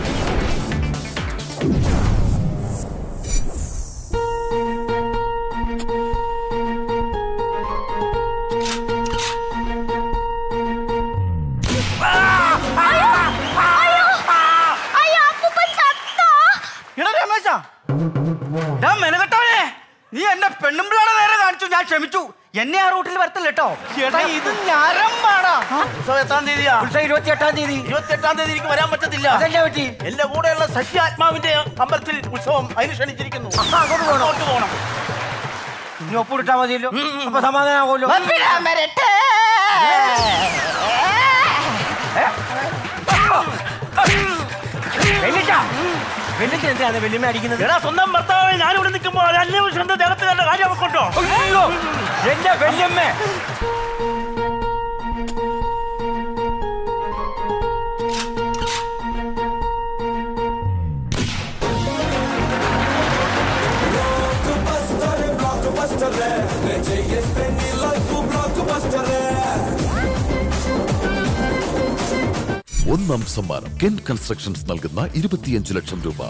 എടാ രമേശ ഞാൻ മെനകെട്ടവനെ നീ എന്നെ പെണ്ണുമ്പിളാണ് നേരെ കാണിച്ചു ഞാൻ ക്ഷമിച്ചു എന്നെ ആ റൂട്ടിൽ വരത്തില്ല കേട്ടോ എടാ ഇത് ഞരമ്പാടാ ഉത്സവം എത്രാം തീയതിയാ ഉത്സവം ഇരുപത്തി എട്ടാം തീയതി ഇരുപത്തി എട്ടാം തീയതി എനിക്ക് വരാൻ പറ്റത്തില്ല അതെന്നെ പറ്റി എന്റെ കൂടെയുള്ള സസ്യാത്മാവിന്റെ അമ്പലത്തിൽ ഉത്സവം അതിന് ക്ഷണിച്ചിരിക്കുന്നു അങ്ങോട്ട് പോകണം അങ്ങോട്ട് പോകണം നീ ഒപ്പിട്ടാ മതിയല്ലോ അപ്പൊ സമാധാനമാകുമല്ലോ ഒപ്പിടാൻ വരട്ടെ. വെല്ലിച്ച വെല്ലിച്ച എന്തിനാണ് വെല്ലുമ്മ അടിക്കുന്നത് എടാ സ്വന്തം ഭർത്താവ് ഞാനിവിടെ നിൽക്കുമ്പോ അന്യ സ്വന്തം ദേഹത്തുകാരുടെ കാര്യം അവക്കൊണ്ടോ അയ്യോ എന്റെ വെല്ലുമ്മ ഒന്നാം സമ്മാനം കെൻ കൺസ്ട്രക്ഷൻസ് നൽകുന്ന ഇരുപത്തിയഞ്ച് ലക്ഷം രൂപ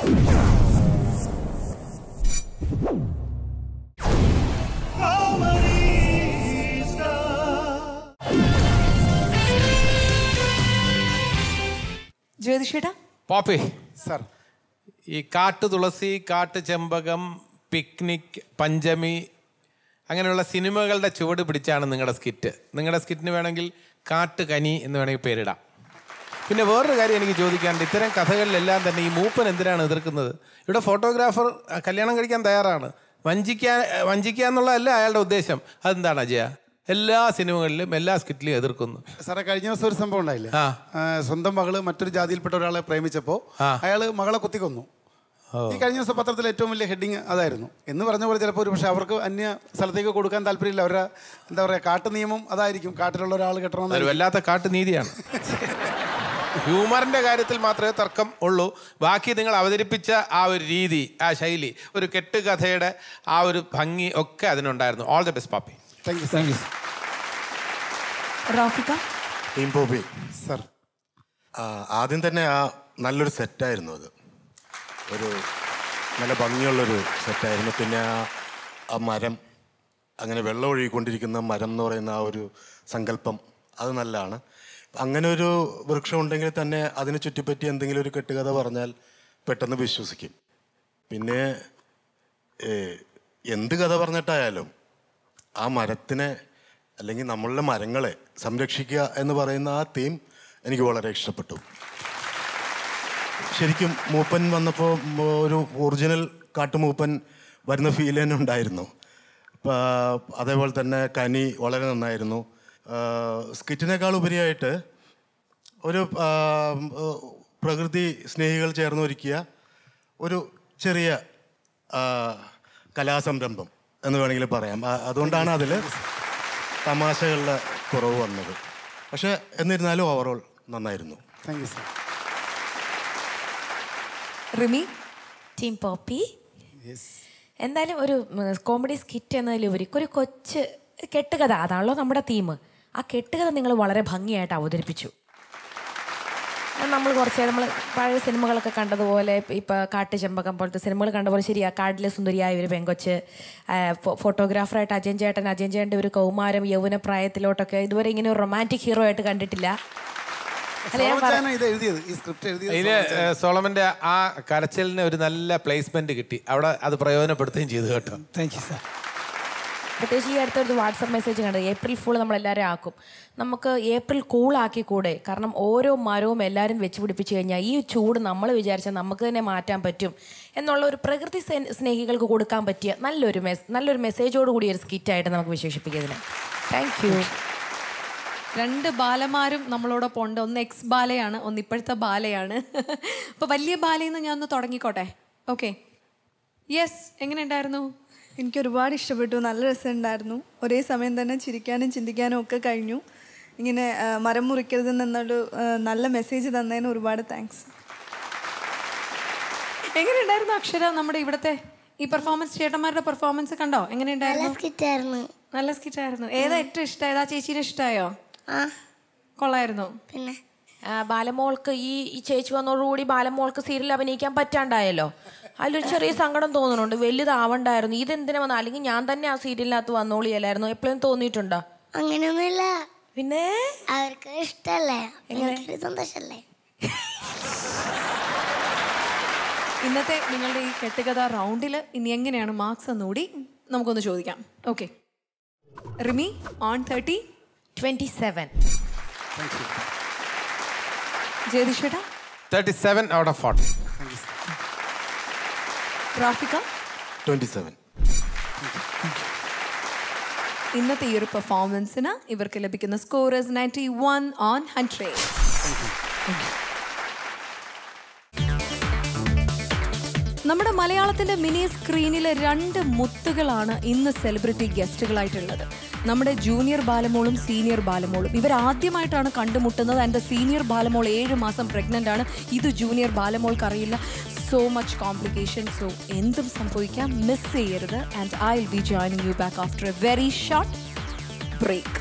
ജ്യോതിഷേട്ടാ പോപ്പി സർ ഈ കാട്ടു തുളസി കാട്ടു ചെമ്പകം പിക്നിക് പഞ്ചമി അങ്ങനെയുള്ള സിനിമകളുടെ ചുവട് പിടിച്ചാണ് നിങ്ങളുടെ സ്കിറ്റ് നിങ്ങളുടെ സ്കിറ്റിന് വേണമെങ്കിൽ കാട്ടു കനി എന്ന് വേണമെങ്കിൽ പേരിടാം പിന്നെ വേറൊരു കാര്യം എനിക്ക് ചോദിക്കാനുണ്ട് ഇത്തരം കഥകളിലെല്ലാം തന്നെ ഈ മൂപ്പൻ എന്തിനാണ് എതിർക്കുന്നത് ഇവിടെ ഫോട്ടോഗ്രാഫർ ആ, കല്യാണം കഴിക്കാൻ തയ്യാറാണ് വഞ്ചിക്കാൻ വഞ്ചിക്കുക എന്നുള്ളതല്ല അയാളുടെ ഉദ്ദേശം അതെന്താണ് അജയ എല്ലാ സിനിമകളിലും എല്ലാ സ്കിറ്റിലും എതിർക്കുന്നു സാറേ കഴിഞ്ഞ ദിവസം ഒരു സംഭവം ഉണ്ടായില്ലേ ആ. ആ, സ്വന്തം മകള് മറ്റൊരു ജാതിയിൽപ്പെട്ട ഒരാളെ പ്രേമിച്ചപ്പോ അയാള് മകളെ കുത്തിക്കൊന്നു ഈ കഴിഞ്ഞ ദിവസം പത്രത്തിൽ ഏറ്റവും വലിയ ഹെഡിങ് അതായിരുന്നു എന്ന് പറഞ്ഞ പോലെ ചിലപ്പോൾ ഒരു പക്ഷേ അവർക്ക് അന്യ സ്ഥലത്തേക്ക് കൊടുക്കാൻ താല്പര്യമില്ല അവരുടെ എന്താ പറയുക കാട്ടു നിയമം അതായിരിക്കും കാട്ടിലുള്ള ഒരാൾ അതൊരു കെട്ടണമെന്ന് വല്ലാത്ത കാട്ടുനീതിയാണ് ഹ്യൂമറിന്റെ കാര്യത്തിൽ മാത്രമേ തർക്കം ഉള്ളൂ ബാക്കി നിങ്ങൾ അവതരിപ്പിച്ച ആ ഒരു രീതി ആ ശൈലി ഒരു കെട്ടുകഥയുടെ ആ ഒരു ഭംഗി ഒക്കെ അതിനുണ്ടായിരുന്നു all the best Pappi thank you thank you Rafika team Poppy sir ആദ്യം തന്നെ ആ നല്ലൊരു സെറ്റായിരുന്നു അത് ഒരു നല്ല ഭംഗിയുള്ളൊരു സെറ്റായിരുന്നു പിന്നെ ആ ആ മരം അങ്ങനെ വെള്ളം ഒഴുകിക്കൊണ്ടിരിക്കുന്ന മരം എന്ന് പറയുന്ന ആ ഒരു സങ്കല്പം അത് നല്ലതാണ് അങ്ങനെ ഒരു വൃക്ഷം ഉണ്ടെങ്കിൽ തന്നെ അതിനെ ചുറ്റിപ്പറ്റി എന്തെങ്കിലും ഒരു കെട്ടുകഥ പറഞ്ഞാൽ പെട്ടെന്ന് വിശ്വസിക്കും പിന്നെ ഏ, എന്ത് കഥ പറഞ്ഞിട്ടായാലും ആ മരത്തിനെ അല്ലെങ്കിൽ നമ്മളുടെ മരങ്ങളെ സംരക്ഷിക്കുക എന്ന് പറയുന്ന ആ തീം എനിക്ക് വളരെ ഇഷ്ടപ്പെട്ടു ശരിക്കും മൂപ്പൻ വന്നപ്പോൾ ഒരു ഒറിജിനൽ കാട്ടുമൂപ്പൻ വരുന്ന ഫീൽ തന്നെ ഉണ്ടായിരുന്നു അപ്പോൾ അതേപോലെ തന്നെ കനി വളരെ നന്നായിരുന്നു സ്കിറ്റിനേക്കാൾ ഉപരിയായിട്ട് ഒരു ആ, ഉം, പ്രകൃതി സ്നേഹികൾ ചേർന്നൊരുക്കിയ ഒരു ചെറിയ ആ, കലാസംരംഭം എന്ന് വേണമെങ്കിൽ പറയാം ആ- അതുകൊണ്ടാണ് അതിൽ തമാശകളുടെ കുറവ് വന്നത് പക്ഷേ എന്നിരുന്നാലും ഓവറോൾ നന്നായിരുന്നു thank you sir Rimi team Poppy എന്തായാലും ഒരു കോമഡി സ്കിറ്റ് എന്നതിലുപരി ഒരു കൊച്ച് കെട്ടുകഥ അതാണല്ലോ നമ്മുടെ തീം ആ കെട്ടുകഥ നിങ്ങൾ വളരെ ഭംഗിയായിട്ട് അവതരിപ്പിച്ചു അത് നമ്മൾ കുറച്ച് നമ്മൾ പഴയ സിനിമകളൊക്കെ കണ്ടതുപോലെ ഇപ്പോൾ കാട്ടുചെമ്പകം പോലത്തെ സിനിമകൾ കണ്ടപോലെ ശരിയാ കാട്ടിലെ സുന്ദരിയായ ഒരു പെങ്കൊച്ച് ആ, ഫോ- ഫോട്ടോഗ്രാഫറായിട്ട് അജയൻ ചേട്ടൻ അജയൻ ചേട്ടൻ്റെ ഒരു കൗമാരം യൗവന പ്രായത്തിലോട്ടൊക്കെ ഇതുവരെ ഇങ്ങനെ ഒരു റൊമാൻറ്റിക് ഹീറോ ആയിട്ട് കണ്ടിട്ടില്ല അല്ല ഞാൻ പറ- സോമച്ചായനാ ഇത് എഴുതിയത് ഈ സ്ക്രിപ്റ്റ് എഴുതിയത് ഇതില് സോമച്ചായനാ. സോളമന്റെ ആ കരച്ചിലിന് ഒരു നല്ല പ്ലേസ്മെന്റ് കിട്ടി അവിടെ അത് പ്രയോജനപ്പെടുത്തുകയും ചെയ്തു കേട്ടോ താങ്ക് യു സാർ പ്രത്യേകിച്ച് ഈ അടുത്തൊരു വാട്സപ്പ് മെസ്സേജ് കണ്ടത് ഏപ്രിൽ ഫുൾ നമ്മളെല്ലാവരും ആക്കും നമുക്ക് ഏപ്രിൽ കൂളാക്കി കൂടെ കാരണം ഓരോ മരവും എല്ലാവരും വെച്ച് പിടിപ്പിച്ച് കഴിഞ്ഞാൽ ഈ ചൂട് നമ്മൾ വിചാരിച്ചാൽ നമുക്ക് തന്നെ മാറ്റാൻ പറ്റും എന്നുള്ള ഒരു പ്രകൃതി സ്നേ- സ്നേഹികൾക്ക് കൊടുക്കാൻ പറ്റിയ നല്ലൊരു മെസ് നല്ലൊരു മെസ്സേജോട് കൂടിയ ഒരു സ്കിറ്റായിട്ട് നമുക്ക് വിശേഷിപ്പിക്കുന്നതിന് താങ്ക് യു രണ്ട് ബാലമാരും നമ്മളോടൊപ്പം ഉണ്ട് ഒന്ന് എക്സ് ബാലയാണ് ഒന്ന് ഇപ്പോഴത്തെ ബാലയാണ് അപ്പോൾ വലിയ ബാലയിൽ നിന്ന് ഞാൻ ഒന്ന് തുടങ്ങിക്കോട്ടെ ഓക്കെ യെസ് എങ്ങനെ ഉണ്ടായിരുന്നു എനിക്ക് ഒരുപാട് ഇഷ്ടപ്പെട്ടു നല്ല രസമുണ്ടായിരുന്നു ഒരേ സമയം തന്നെ ചിരിക്കാനും ചിന്തിക്കാനും ഒക്കെ കഴിഞ്ഞു ഇങ്ങനെ ആ, മരം മുറിക്കരുത് എന്നൊരു ആ, നല്ല മെസ്സേജ് തന്നതിന് ഒരുപാട് താങ്ക്സ് എങ്ങനെ ഉണ്ടായിരുന്നു അക്ഷര നമ്മുടെ ഇവിടുത്തെ ഈ പെർഫോമൻസ് ചേട്ടന്മാരുടെ പെർഫോമൻസ് കണ്ടോ എങ്ങനെ ഉണ്ടായിരുന്നു സ്കിറ്റായിരുന്നു നല്ല സ്കിറ്റ് ആയിരുന്നു ഏതാ ഏറ്റവും ഇഷ്ടമായത് ആ ചേച്ചീനെ ഇഷ്ടമായോ കൊള്ളായിരുന്നു പിന്നെ ആ, ബാലമോൾക്ക് ഈ ഈ ചേച്ചി വന്നതോടുകൂടി ബാലമോൾക്ക് സീരിയൽ അഭിനയിക്കാൻ പറ്റാണ്ടായല്ലോ അതിലൊരു ചെറിയ സങ്കടം തോന്നുന്നുണ്ട് വലുതാവണ്ടായിരുന്നു ഇതെന്തിനാ വന്ന അല്ലെങ്കിൽ ഞാൻ തന്നെ ആ സീരിയലിനകത്ത് വന്നോളിയല്ലായിരുന്നു എപ്പോഴും തോന്നിയിട്ടുണ്ടോ അങ്ങനെയൊന്നുമില്ല പിന്നെ അവർക്ക് ഇഷ്ടല്ലേ എനിക്കൊരു സന്തോഷല്ലേ ഇന്നത്തെ നിങ്ങളുടെ ഈ കെട്ടുകഥ റൗണ്ടിൽ ഇനി എങ്ങനെയാണ് മാർക്സ് എന്നുകൂടി നമുക്കൊന്ന് ചോദിക്കാം okay Rimi on thirty twenty seven ജയതിഷേട്ട thirty seven out of forty Rafika twenty seven ഇന്നത്തെ ഈ ഒരു പെർഫോമൻസിന് ഇവർക്ക് ലഭിക്കുന്ന scorers ninety one on hundred നമ്മുടെ മലയാളത്തിന്റെ മിനി സ്ക്രീനിലെ രണ്ട് മുത്തുകളാണ് ഇന്ന് സെലിബ്രിറ്റി ഗസ്റ്റുകളായിട്ടുള്ളത് നമ്മുടെ ജൂനിയർ ബാലമോളും സീനിയർ ബാലമോളും ഇവർ ആദ്യമായിട്ടാണ് കണ്ടുമുട്ടുന്നത് എൻ്റെ സീനിയർ ബാലമോൾ ഏഴ് മാസം പ്രഗ്നൻ്റ് ആണ് ഇത് ജൂനിയർ ബാലമോൾക്ക് അറിയില്ല സോ മച്ച് കോംപ്ലിക്കേഷൻ സോ എന്തും സംഭവിക്കാം മിസ് ചെയ്യരുത് and I will be joining you back after a very short break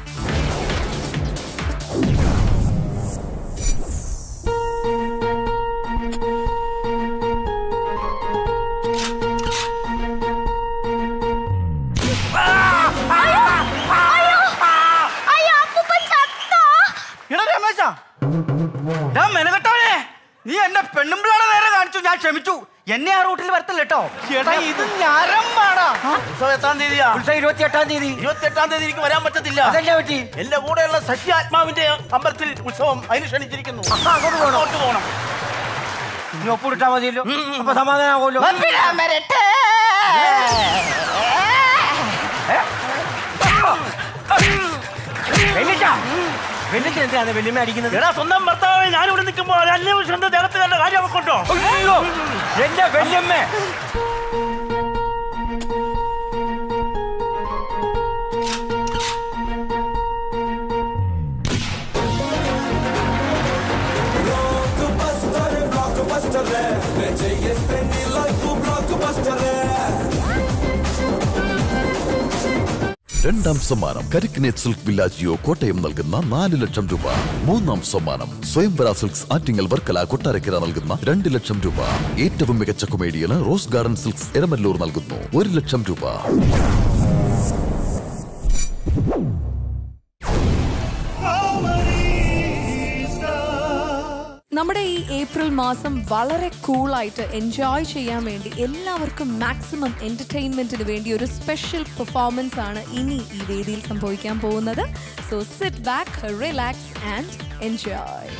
എടാ രമേശ ഡാ മെനകെട്ടവനെ നീ എന്നെ പെണ്ണുമ്പിള്ളാടെ നേരെ കാണിച്ചു ഞാൻ ക്ഷമിച്ചു എന്നെ ആ റൂട്ടിൽ വരത്തില്ല കേട്ടോ എടാ ഇത് ഞരമ്പാടാ ഉത്സവം എത്രാം തീയതിയാ ഉത്സവം ഇരുപത്തി എട്ടാം തീയതി ഇരുപത്തി എട്ടാം തീയതി എനിക്ക് വരാൻ പറ്റത്തില്ല അതെന്നാ പറ്റി എന്റെ കൂടെയുള്ള സസ്യാത്മാവിന്റെ അമ്പലത്തിൽ ഉത്സവം അതിന് ക്ഷണിച്ചിരിക്കുന്നു ആ, അങ്ങോട്ട് പോകണം. അങ്ങോട്ട് പോകണം നീ ഒപ്പിട്ടാ മതിയല്ലോ അപ്പൊ സമാധാനമാകുമല്ലോ എന്തിനാണ് വെല്ലുമ്മ അടിക്കുന്നത് എടാ സ്വന്തം ഭർത്താവ് ഞാനിവിടെ നിൽക്കുമ്പോ അന്യ സ്വന്തം ദേഹത്ത് കണ്ട കാര്യം അവക്കൊണ്ടോ അയ്യോ എന്റെ വെല്ലുമ്മ രണ്ടാം സമ്മാനം കരിക്കിനേറ്റ് സിൽക്ക് വില്ലാജിയോ കോട്ടയം നൽകുന്ന നാല് ലക്ഷം രൂപ മൂന്നാം സമ്മാനം സ്വയംവര സിൽക്സ് ആറ്റിങ്ങൽ വർക്കല കൊട്ടാരക്കര നൽകുന്ന രണ്ട് ലക്ഷം രൂപ ഏറ്റവും മികച്ച കൊമേഡിയന് റോസ് ഗാർഡൻ സിൽക്സ് എരമല്ലൂർ നൽകുന്നു ഒരു ലക്ഷം രൂപ നമ്മുടെ ഈ ഏപ്രിൽ മാസം വളരെ കൂളായിട്ട് എൻജോയ് ചെയ്യാൻ വേണ്ടി എല്ലാവർക്കും മാക്സിമം എന്റർടൈൻമെന്റിന് വേണ്ടി ഒരു സ്പെഷ്യൽ പെർഫോമൻസ് ആണ് ഇനി ഈ വേദിയിൽ സംഭവിക്കാൻ പോകുന്നത് so sit back relax and enjoy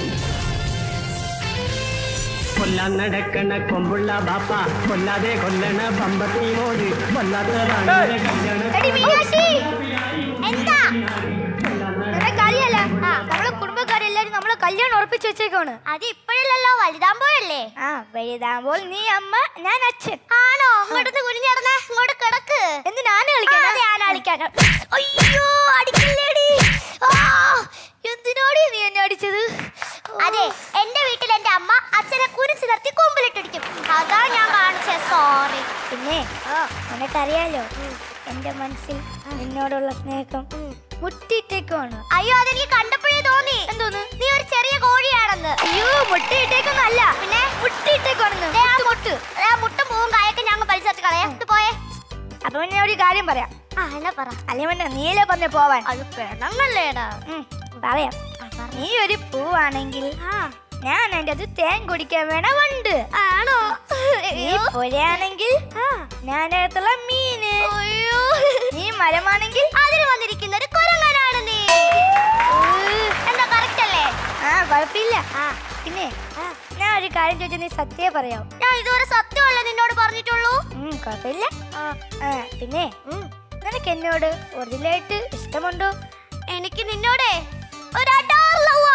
കൊല്ലാൻ നടക്കണ കൊമ്പുള്ള ബാപ്പ കൊല്ലാതെ കൊല്ലണ പമ്പത്തി മോട് കൊല്ലാത്തതാണ് എടി മീനാക്ഷി എന്താ കാര്യല്ല നമ്മളെ കുടുംബക്കാരെല്ലാരും നമ്മളെ കല്യാണം ഉറപ്പിച്ചു വെച്ചേക്കാണ് അത് ഇപ്പോഴല്ലോ വലുതാകുമ്പോഴല്ലേ ആ വലുതാകുമ്പോൾ നീ അമ്മ ഞാൻ അച്ഛൻ ആണോ ഇങ്ങോട്ട് കുനിഞ്ഞടന്നേ ഇങ്ങോട്ട് കിടക്ക് എന്തിനാ ആന കളിക്കാൻ അതെ ആന കളിക്കാൻ അയ്യോ അടിക്കില്ലേടി ആ, എന്തിനാടി നീ എന്നെ അടിച്ചത് അതെ എന്റെ വീട്ടിൽ എന്റെ അമ്മ അച്ഛനെ കുരിച്ചു നിർത്തി കൊമ്പിലിട്ടിടിക്കും അതാ ഞാൻ കാണിച്ച സോറി പിന്നെ നിനക്കറിയാലോ എന്റെ മനസ്സിൽ നിന്നോടുള്ള സ്നേഹം മുട്ടിയിട്ടേക്കുമാണ് അയ്യോ അതെനിക്ക് കണ്ടപ്പോഴേ തോന്നി എന്തോന്ന് നീ ഒരു ചെറിയ കോഴിയാണെന്ന് അയ്യോ മുട്ടിയിട്ടേക്കൊന്നല്ല പിന്നെ മുട്ടിയിട്ടേക്കാണെന്ന് ആ മുട്ട് ആ മുട്ടും പൂവും കായൊക്കെ ഞങ്ങൾ പലിച്ചു കളയാ ഇത് പോയേ അപ്പൊ പിന്നെ ഒരു കാര്യം പറയാം ആ എന്നാ പറ അല്ലെ പിന്നെ നീലെ പറഞ്ഞ പോവാൻ അത് പെണ്ണങ്ങളേടാ പറയാം നീ ഒരു പൂവാണെങ്കിൽ ഞാൻ അതിന്റെ അത് തേൻ കുടിക്കാൻ വേണ വണ്ട് ആണോ നീ പുരയാണെങ്കിൽ ഞാൻ അടുത്തുള്ള മീന് നീ മരമാണെങ്കിൽ അതിൽ വന്നിരിക്കുന്ന ഒരു കുരങ്ങനാണ് നീ എന്താ കറക്റ്റ് അല്ലേ ആ കുഴപ്പമില്ല പിന്നെ ഞാൻ ഒരു കാര്യം ചോദിച്ചാൽ നീ സത്യമേ പറയാം ഞാൻ ഇതുവരെ സത്യമല്ല നിന്നോട് പറഞ്ഞിട്ടുള്ളൂ കുഴപ്പമില്ല ആ, പിന്നെ നിനക്ക് എന്നോട് ഒറിജിനലായിട്ട് ഇഷ്ടമുണ്ടോ എനിക്ക് നിന്നോടെ ഒരു അടാർ ലവാ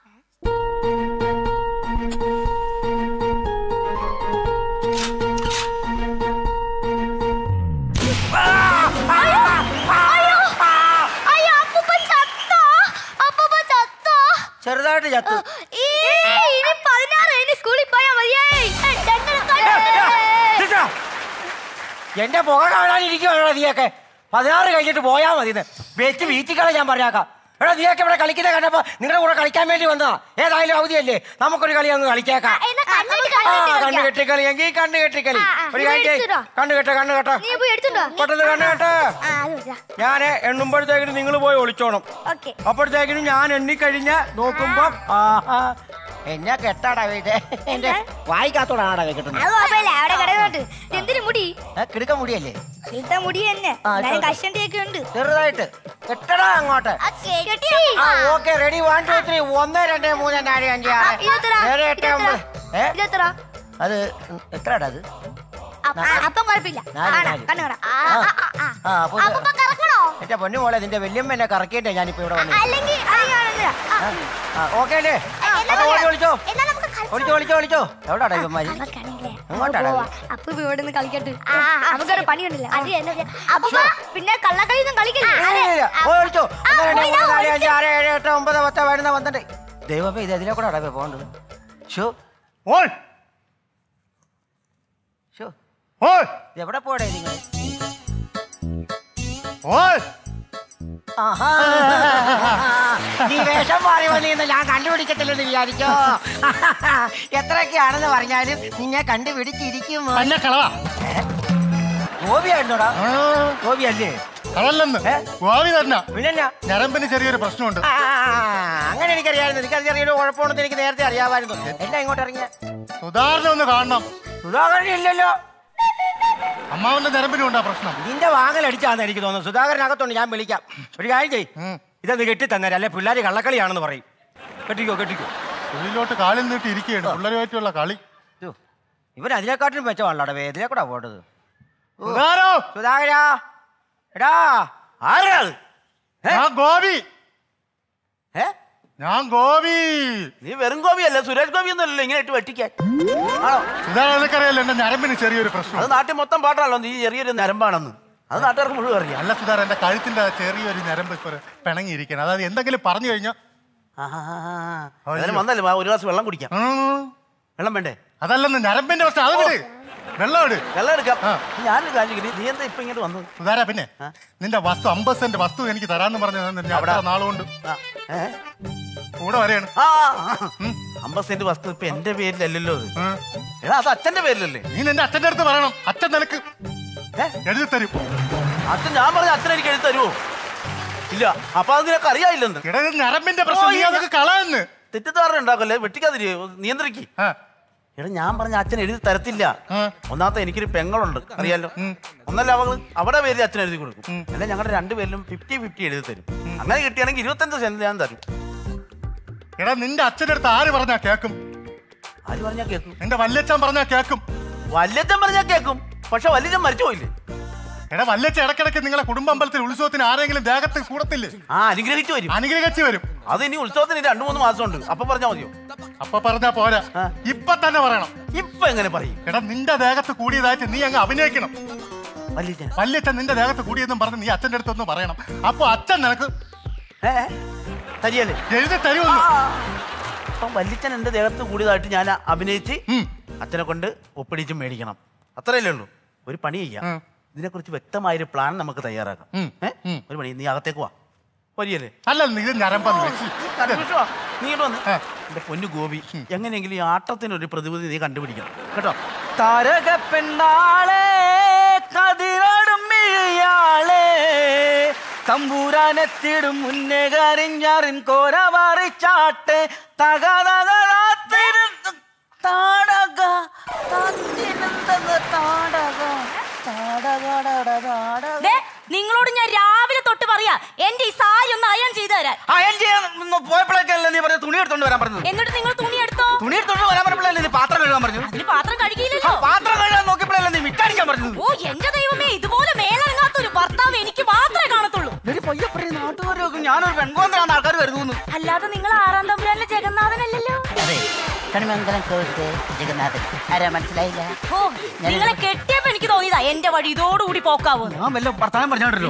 ചെറുതായിട്ട് ചത്തു ഈ, ഇനി പതിനാറ് ഇനി സ്കൂളിൽ പോയാ മതിയേ ഞങ്ങൾ കണ്ടേ. ചേച്ചാ, എന്റെ പുക കാണാനിരിക്കുവാണോ നീയൊക്കെ പതിനാറ് കഴിഞ്ഞിട്ട് പോയാ മതി വെച്ച് വീച്ചിക്കളെ ഞാൻ പറഞ്ഞേക്കാം എടാ നീയൊക്കെ ഇവിടെ കളിക്കുന്ന കണ്ടപ്പോ നിങ്ങളുടെ കൂടെ കളിക്കാൻ വേണ്ടി വന്നതാ ഏതായാലും അവധിയല്ലേ നമുക്കൊരു കളി അങ്ങ് കളിച്ചേക്കാം എന്നാ കണ്ണിൽ ആ കണ്ടിട്ട് കണ്ണു കളിക്കാം. കെട്ടിക്കളി എങ്കിൽ കണ്ണു കെട്ടിക്കളി ആ, ആ, ഒരു നീ കാര്യം ചെയ്യ്. എടുത്തിട്ടോ? കണ്ണു കെട്ട കണ്ണു കെട്ട നീ പോയി എടുത്തുണ്ടോ പെട്ടെന്ന് കണ്ണു കെട്ട ആ അത് മതിയാ. ഞാൻ എണ്ണുമ്പോഴത്തേക്കിനും നിങ്ങൾ പോയി ഒളിച്ചോണം ഓക്കെ അപ്പോഴത്തേക്കിനും ഞാൻ എണ്ണിക്കഴിഞ്ഞ നോക്കുമ്പോ ആഹാ എന്നെ കെട്ടാടാ വീട്ടെ എന്റെ വായിക്കാത്തോടാടാ അത് കിട്ടുന്നത് കുഴപ്പമില്ല അവിടെ കിടന്നോട്ട് എന്തിനു മുടി കിടുക്ക മുടിയല്ലേ ഇട്ട മുടി തന്നെ ആ, ഞാൻ ഇട്ടോ. കഷണ്ടിയൊക്കെ ഉണ്ട് ചെറുതായിട്ട് കെട്ടടാ അങ്ങോട്ട് ആ okay ready one two three ഒന്ന് രണ്ട് മൂന്ന് നാല് അഞ്ച് ആറ് ഇതെത്ര? ഏഴ് എട്ട് ഇതെത്ര? ഒമ്പത് ഏ ഇതെത്ര അത് എത്രടാ അത് അപ്പം കുഴപ്പമില്ല നാല്, ആണോ നാല്. കണ്ണുകട ആ. ആ അപ്പൊ അപ്പൂപ്പ കറക്കണോ എന്റെ പൊന്നു മോളെ നിന്റെ വല്യമ്മ എന്നെ കറക്കിയിട്ടേ ഞാനിപ്പോ ഇവിടെ വന്നു അല്ലെങ്കിൽ ആ, ഓക്കെ അല്ലേ എന്നാ അപ്പൊ ഓടി പറയാം. വിളിച്ചോ എന്നാ നമുക്ക് കളിച്ചാലോ? വിളിച്ചോ വിളിച്ചോ വിളിച്ചോ എവിടാടാ ഇവന്മാര് എങ്ങോട്ടാടാ പോവാ. അപ്പൊ ഇപ്പൊ ഇവിടെ നിന്ന് കളിക്കട്ടെ നമുക്കൊരു പണിയുണ്ടല്ലോ അപ്പൊ പിന്നെ കള്ളക്കളിയൊന്നും കളിക്കില്ല പോയി വിളിച്ചോ ആ, ഒന്ന് രണ്ട് പോയി മൂന്ന് ദാ നാല് അഞ്ച് വിളിച്ച്. ആറ് ഏഴ് എട്ട് ഒമ്പത് പത്ത് പതിനൊന്ന് പന്ത്രണ്ട് ദൈവമേ ഇത് എതിലെ കൂടെ അടവേ പോകേണ്ടത് ഷോ ഓൾ ഷോ ഓൾ ഇത് എവിടെ പോടേ നിങ്ങൾ ഓൾ ആഹാ. നീ വേഷം മാറി വന്നിന്ന് ഞാൻ കണ്ടുപിടിക്കത്തില്ലെന്ന് വിചാരിച്ചോ എത്രയൊക്കെയാണെന്ന് പറഞ്ഞാലും നിന്നെ കണ്ടുപിടിച്ചിരിക്കും തന്നെ കളവാ ഗോപിയായിരുന്നോടാ ഗോപിയല്ലേ അതല്ലെന്ന് ഗോവി തന്നെ പിന്നെ ഞരമ്പിന് ചെറിയൊരു പ്രശ്നമുണ്ട് ആ, അങ്ങനെ എനിക്കറിയാമായിരുന്നു എനിക്കത് ചെറിയൊരു കുഴപ്പമുണ്ടെന്ന് എനിക്ക് നേരത്തെ അറിയാമായിരുന്നു എന്നാ ഇങ്ങോട്ട് ഇറങ്ങിയ സുധാകരനെ ഒന്ന് കാണണം സുധാകരൻ ഇല്ലല്ലോ അമ്മാവന്റെ ഞരമ്പിനും ഉണ്ടാ പ്രശ്നം നിന്റെ വാങ്ങലടിച്ചാന്ന് എനിക്ക് തോന്നുന്നു സുധാകരനകത്തോണ്ട് ഞാൻ വിളിക്കാം ഒരു കാര്യം ചെയ് ഇതൊന്ന് കെട്ടി തന്നേരം അല്ലെ പിള്ളേർ കള്ളക്കളിയാണെന്ന് പറയും കെട്ടിക്കോ കെട്ടിക്കോ ഉള്ളിലോട്ട് കാലിൽ നീട്ടി ഇരിക്കുകയാണ് പിള്ളേരുമായിട്ടുള്ള കളി ഇവൻ അതിനെക്കാട്ടിലും മെച്ചമാണല്ലോ വേദിനെ കൂടെ പോട്ടത് സുധാരോ സുധാകരാ എടാ ആരാ അത്? ഞാൻ ഗോപി ഏ ഞാൻ ഗോപി നീ വെറും ഗോപിയല്ല സുരേഷ് ഗോപി ഒന്നുമല്ലല്ലോ ഇങ്ങനെ ഇട്ട് വെട്ടിക്കാൻ ആണോ സുധാകരൻ നിനക്കറിയാലോ എന്റെ ഞരമ്പിന് ചെറിയൊരു പ്രശ്നം അത് നാട്ടിൽ മൊത്തം പാട്ടാണല്ലോ നീ ചെറിയൊരു നരമ്പാണെന്ന് അത് നാട്ടുകാർക്ക് മുഴുവൻ അറിയാം അല്ല സുധാകരൻ എന്റെ കഴുത്തിന്റെ ചെറിയൊരു ഞരമ്പ് ഇപ്പൊ പിണങ്ങിയിരിക്കണം അതായത് എന്തെങ്കിലും പറഞ്ഞു കഴിഞ്ഞാൽ അതിന് വന്നല്ലേ വാ, ഒരു ഗ്ലാസ് വെള്ളം കുടിക്കാം വെള്ളം വേണ്ടേ അതല്ലെന്ന് ഞരമ്പിന്റെ പ്രശ്നം അത് വിട് വെള്ളം വിട് വെള്ളം എടുക്കാം ഞാനൊരു കാര്യം ചോദിക്കട്ടെ, നീ എന്താ ഇപ്പൊ ഇങ്ങോട്ട് വന്നത് സുധാര പിന്നെ നിന്റെ വസ്തു അമ്പത് സെന്റ് വസ്തു എനിക്ക് തരാന്ന് പറഞ്ഞു ഞാൻ അവിടെ നാളുകൊണ്ട് കൂടെ വരെയാണ് ആ അമ്പത് സെന്റ് വസ്തു ഇപ്പൊ എന്റെ പേരിലല്ലല്ലോ അത് എടാ അത് അച്ഛന്റെ പേരിലല്ലേ നീ നിന്റെ അച്ഛന്റെ അടുത്ത് പറയണം അച്ഛൻ നിനക്ക് എഴുതി തരും അച്ഛൻ ഞാൻ പറഞ്ഞ അച്ഛൻ എനിക്ക് എഴുതി തരുമോ ഇല്ല അപ്പൊ അത് നിനക്ക് അറിയായില്ലെന്ന് എടാ ഇത് ഞരമ്പിന്റെ പ്രശ്നം നീ അതൊക്കെ കളയെന്ന് തെറ്റിദ്ധാരണ ഉണ്ടാക്കല്ലേ വെട്ടിക്കാതിരി നിയന്ത്രിക്ക് എടാ ഞാൻ പറഞ്ഞ അച്ഛൻ എഴുതി തരത്തില്ല ഒന്നാമത്തെ എനിക്കൊരു പെങ്ങളുണ്ട് അറിയാലോ ഒന്നല്ല അവൾ അവിടെ പേരിൽ അച്ഛൻ എഴുതി കൊടുക്കും അല്ല ഞങ്ങളുടെ രണ്ടുപേരിലും ഫിഫ്റ്റി ഫിഫ്റ്റി എഴുതി തരും അങ്ങനെ കിട്ടിയാണെങ്കിൽ ഇരുപത്തഞ്ച് സെന്റ് ഞാൻ തരും എടാ നിന്റെ അച്ഛന്റെ അടുത്ത് ആര് പറഞ്ഞാ കേക്കും ആര് പറഞ്ഞാ കേൾക്കും എന്റെ വല്യച്ഛൻ പറഞ്ഞാ കേക്കും വല്യച്ഛൻ പറഞ്ഞാ കേൾക്കും പക്ഷെ വല്യച്ഛൻ മരിച്ചു പോയില്ലേ എടാ വല്യച്ഛ ഇടക്കിടക്ക് നിങ്ങളെ കുടുംബമ്പലത്തിൽ ഉത്സവത്തിന് ആരെങ്കിലും ദേഹത്ത് കൂടത്തില്ലേ ആ അനുഗ്രഹിച്ചു വരും അനുഗ്രഹിച്ചു വരും അത് ഇനി ഉത്സവത്തിന് രണ്ടു മൂന്ന് മാസം ഉണ്ട് അപ്പൊ പറഞ്ഞാ മതിയോ അപ്പൊ പറഞ്ഞാ പോരാ ഇപ്പൊ തന്നെ പറയണം ഇപ്പൊ എങ്ങനെ പറയും എടാ നിന്റെ ദേഹത്ത് കൂടിയതായിട്ട് നീ അങ്ങ് അഭിനയിക്കണം വല്യച്ഛൻ വല്യച്ഛൻ നിന്റെ ദേഹത്ത് കൂടിയെന്നും പറഞ്ഞ് നീ അച്ഛന്റെ അടുത്തൊന്ന് പറയണം അപ്പൊ അച്ഛൻ നിനക്ക് തരിയല്ലേ എഴുതി തരുമെന്ന് അപ്പം വല്യച്ഛൻ എന്റെ ദേഹത്ത് കൂടിയതായിട്ട് ഞാൻ അഭിനയിച്ച് അച്ഛനെ കൊണ്ട് ഒപ്പിടിച്ച് മേടിക്കണം അത്രയല്ലേ ഉള്ളൂ ഒരു പണി ചെയ്യാം ഇതിനെക്കുറിച്ച് വ്യക്തമായൊരു പ്ലാൻ നമുക്ക് തയ്യാറാക്കാം ഏ? ഒരു പണി നീ അകത്തേക്ക് വാ വരിയല്ലേ അല്ല ഇത് ഞരമ്പന്ന് കൺഫ്യൂഷൻ വാ. നീ ഇങ്ങോട്ട് വന്ന് എന്റെ പൊന്നു ഗോപി എങ്ങനെയെങ്കിലും ഈ ആട്ടത്തിനൊരു പ്രതിവിധി നീ കണ്ടുപിടിക്കണം കേട്ടോ താരക പെണ്ണാളെ കതിരടും മിഴിയാളെ തമ്പൂരാനെത്തിടും മുന്നേ കരിഞ്ഞറിൻ കോര പറിച്ചാട്ടെ തക തക താടക താത്തിനെന്തെന്ന് താടക ദേ, നിങ്ങളോട് ഞാൻ രാവിലെ തൊട്ട് പറയാ എന്റെ ഈ സാരി ഒന്ന് അയൺ ചെയ്തു തരാൻ അയൺ ചെയ്യാൻ പോയപ്പോഴേക്കല്ലേ നീ പറഞ്ഞ തുണി എടുത്തോണ്ട് വരാൻ പറഞ്ഞത് എന്നിട്ട് നിങ്ങൾ തുണി എടുത്തോ തുണി എടുത്തോണ്ട് വരാൻ പറഞ്ഞപ്പോഴല്ലേ നീ പാത്രം കഴുകാൻ പറഞ്ഞു അതിന് പാത്രം കഴുകിയില്ലല്ലോ പാത്രം കഴുകാൻ നോക്കിയപ്പോഴല്ലേ നീ മിറ്റടിക്കാൻ പറഞ്ഞത് ഓ എന്റെ ദൈവമേ ഇതുപോലെ മേലനങ്ങാത്ത ഒരു ഭർത്താവ് എനിക്ക് മാത്രമേ കാണത്തുള്ളൂ നാട്ടുകാരൊക്കെ ഞാനൊരു പെൺകോന്തരാന്ന് ആൾക്കാർ കരുതുന്നു അല്ലാതെ നിങ്ങൾ ആറാം തമ്പുരാനിലെ ജഗന്നാഥനല്ലല്ലോ അതെ കണിമംഗലം കോഴ്സ് ജഗന്നാഥൻ ആരാ മനസ്സിലായില്ല ഓ നിങ്ങളെ കെട്ടിയപ്പോ എനിക്ക് തോന്നിയതാ എന്റെ വഴി ഇതോടുകൂടി പോക്കാവൂ ഞാൻ വല്ല വർത്താനം പറഞ്ഞോണ്ടല്ലോ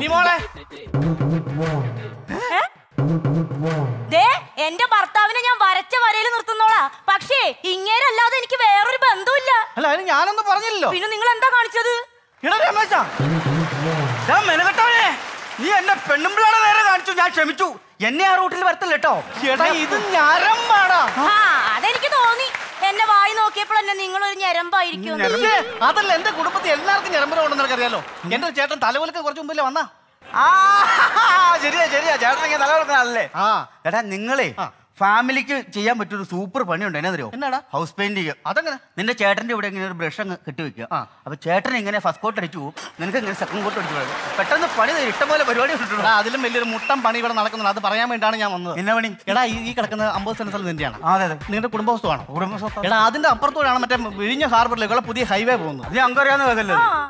ദേ എന്റെ ഭർത്താവിനെ ഞാൻ വരച്ച വരയിൽ നിർത്തുന്നോളാ പക്ഷേ ഇങ്ങേരല്ലാതെ എനിക്ക് വേറൊരു ബന്ധമില്ല അല്ല അതിന് ഞാനൊന്നും പറഞ്ഞില്ലല്ലോ പിന്നെ നിങ്ങൾ എന്താ കാണിച്ചത് എടാ രമേശ ഞാൻ മെനകെട്ടവനെ നീ എന്നെ പെണ്ണുമ്പിളാണ് നേരെ കാണിച്ചു ഞാൻ ക്ഷമിച്ചു എന്നെ ആ റൂട്ടിൽ വരത്തില്ല കേട്ടോ എടാ ഇത് ഞരമ്പാടാ ആ അതെനിക്ക് തോന്നി എന്നെ വായി നോക്കിയപ്പോൾ എന്നെ നിങ്ങളൊരു ഞരമ്പായിരിക്കും ഞരമ്പ്? അതല്ല എന്റെ കുടുംബത്തിൽ എല്ലാവർക്കും ഞരമ്പുണ്ടെന്ന് എനിക്കറിയാലോ എന്റെ ഒരു ചേട്ടൻ തലവലക്ക് കുറച്ച് മുമ്പില്ലേ വന്നാ ആ ശരിയാ ശരിയാ ചേട്ടൻ ഇങ്ങനെ തലവലക്കാണല്ലേ ആ എടാ നിങ്ങളെ ഫാമിലിക്ക് ചെയ്യാൻ പറ്റിയൊരു സൂപ്പർ പണിയുണ്ട് എന്നറിയോ എന്നാടാ ഹൗസ് പെയിന്റിങ് അതങ്ങനെ നിന്റെ ചേട്ടന്റെ ഇവിടെ ഇങ്ങനെ ഒരു ബ്രഷ് അങ്ങ് കെട്ടിവെക്കുക അപ്പൊ ചേട്ടൻ ഇങ്ങനെ ഫസ്റ്റ് കോട്ട് അടിച്ചു പോകും നിനക്ക് ഇങ്ങനെ സെക്കൻഡ് കോട്ട് അടിച്ചു പോകും പെട്ടെന്ന് പണി തരും. ഇഷ്ടംപോലെ പരിപാടി ഉണ്ട് അതിലും വലിയൊരു മുട്ടം പണി ഇവിടെ നടക്കുന്നുണ്ട് അത് പറയാൻ വേണ്ടിയാണ് ഞാൻ വന്നത് എന്നാ പണി എടാ ഈ ഈ കിടക്കുന്ന അമ്പത് സെന്റ് സ്ഥലം നിന്റെയാണ് അതെ അതെ നിങ്ങളുടെ കുടുംബവസ്തുവാണ് കുടുംബസ്വത്താണ്. എടാ അതിന്റെ അപ്പുറത്തോടാണ് മറ്റേ വിഴിഞ്ഞ ഹാർബറിലേക്കുള്ള പുതിയ ഹൈവേ പോകുന്നത് അത് ഞങ്ങൾക്ക് അറിയാവുന്ന കഥല്ലേ ആ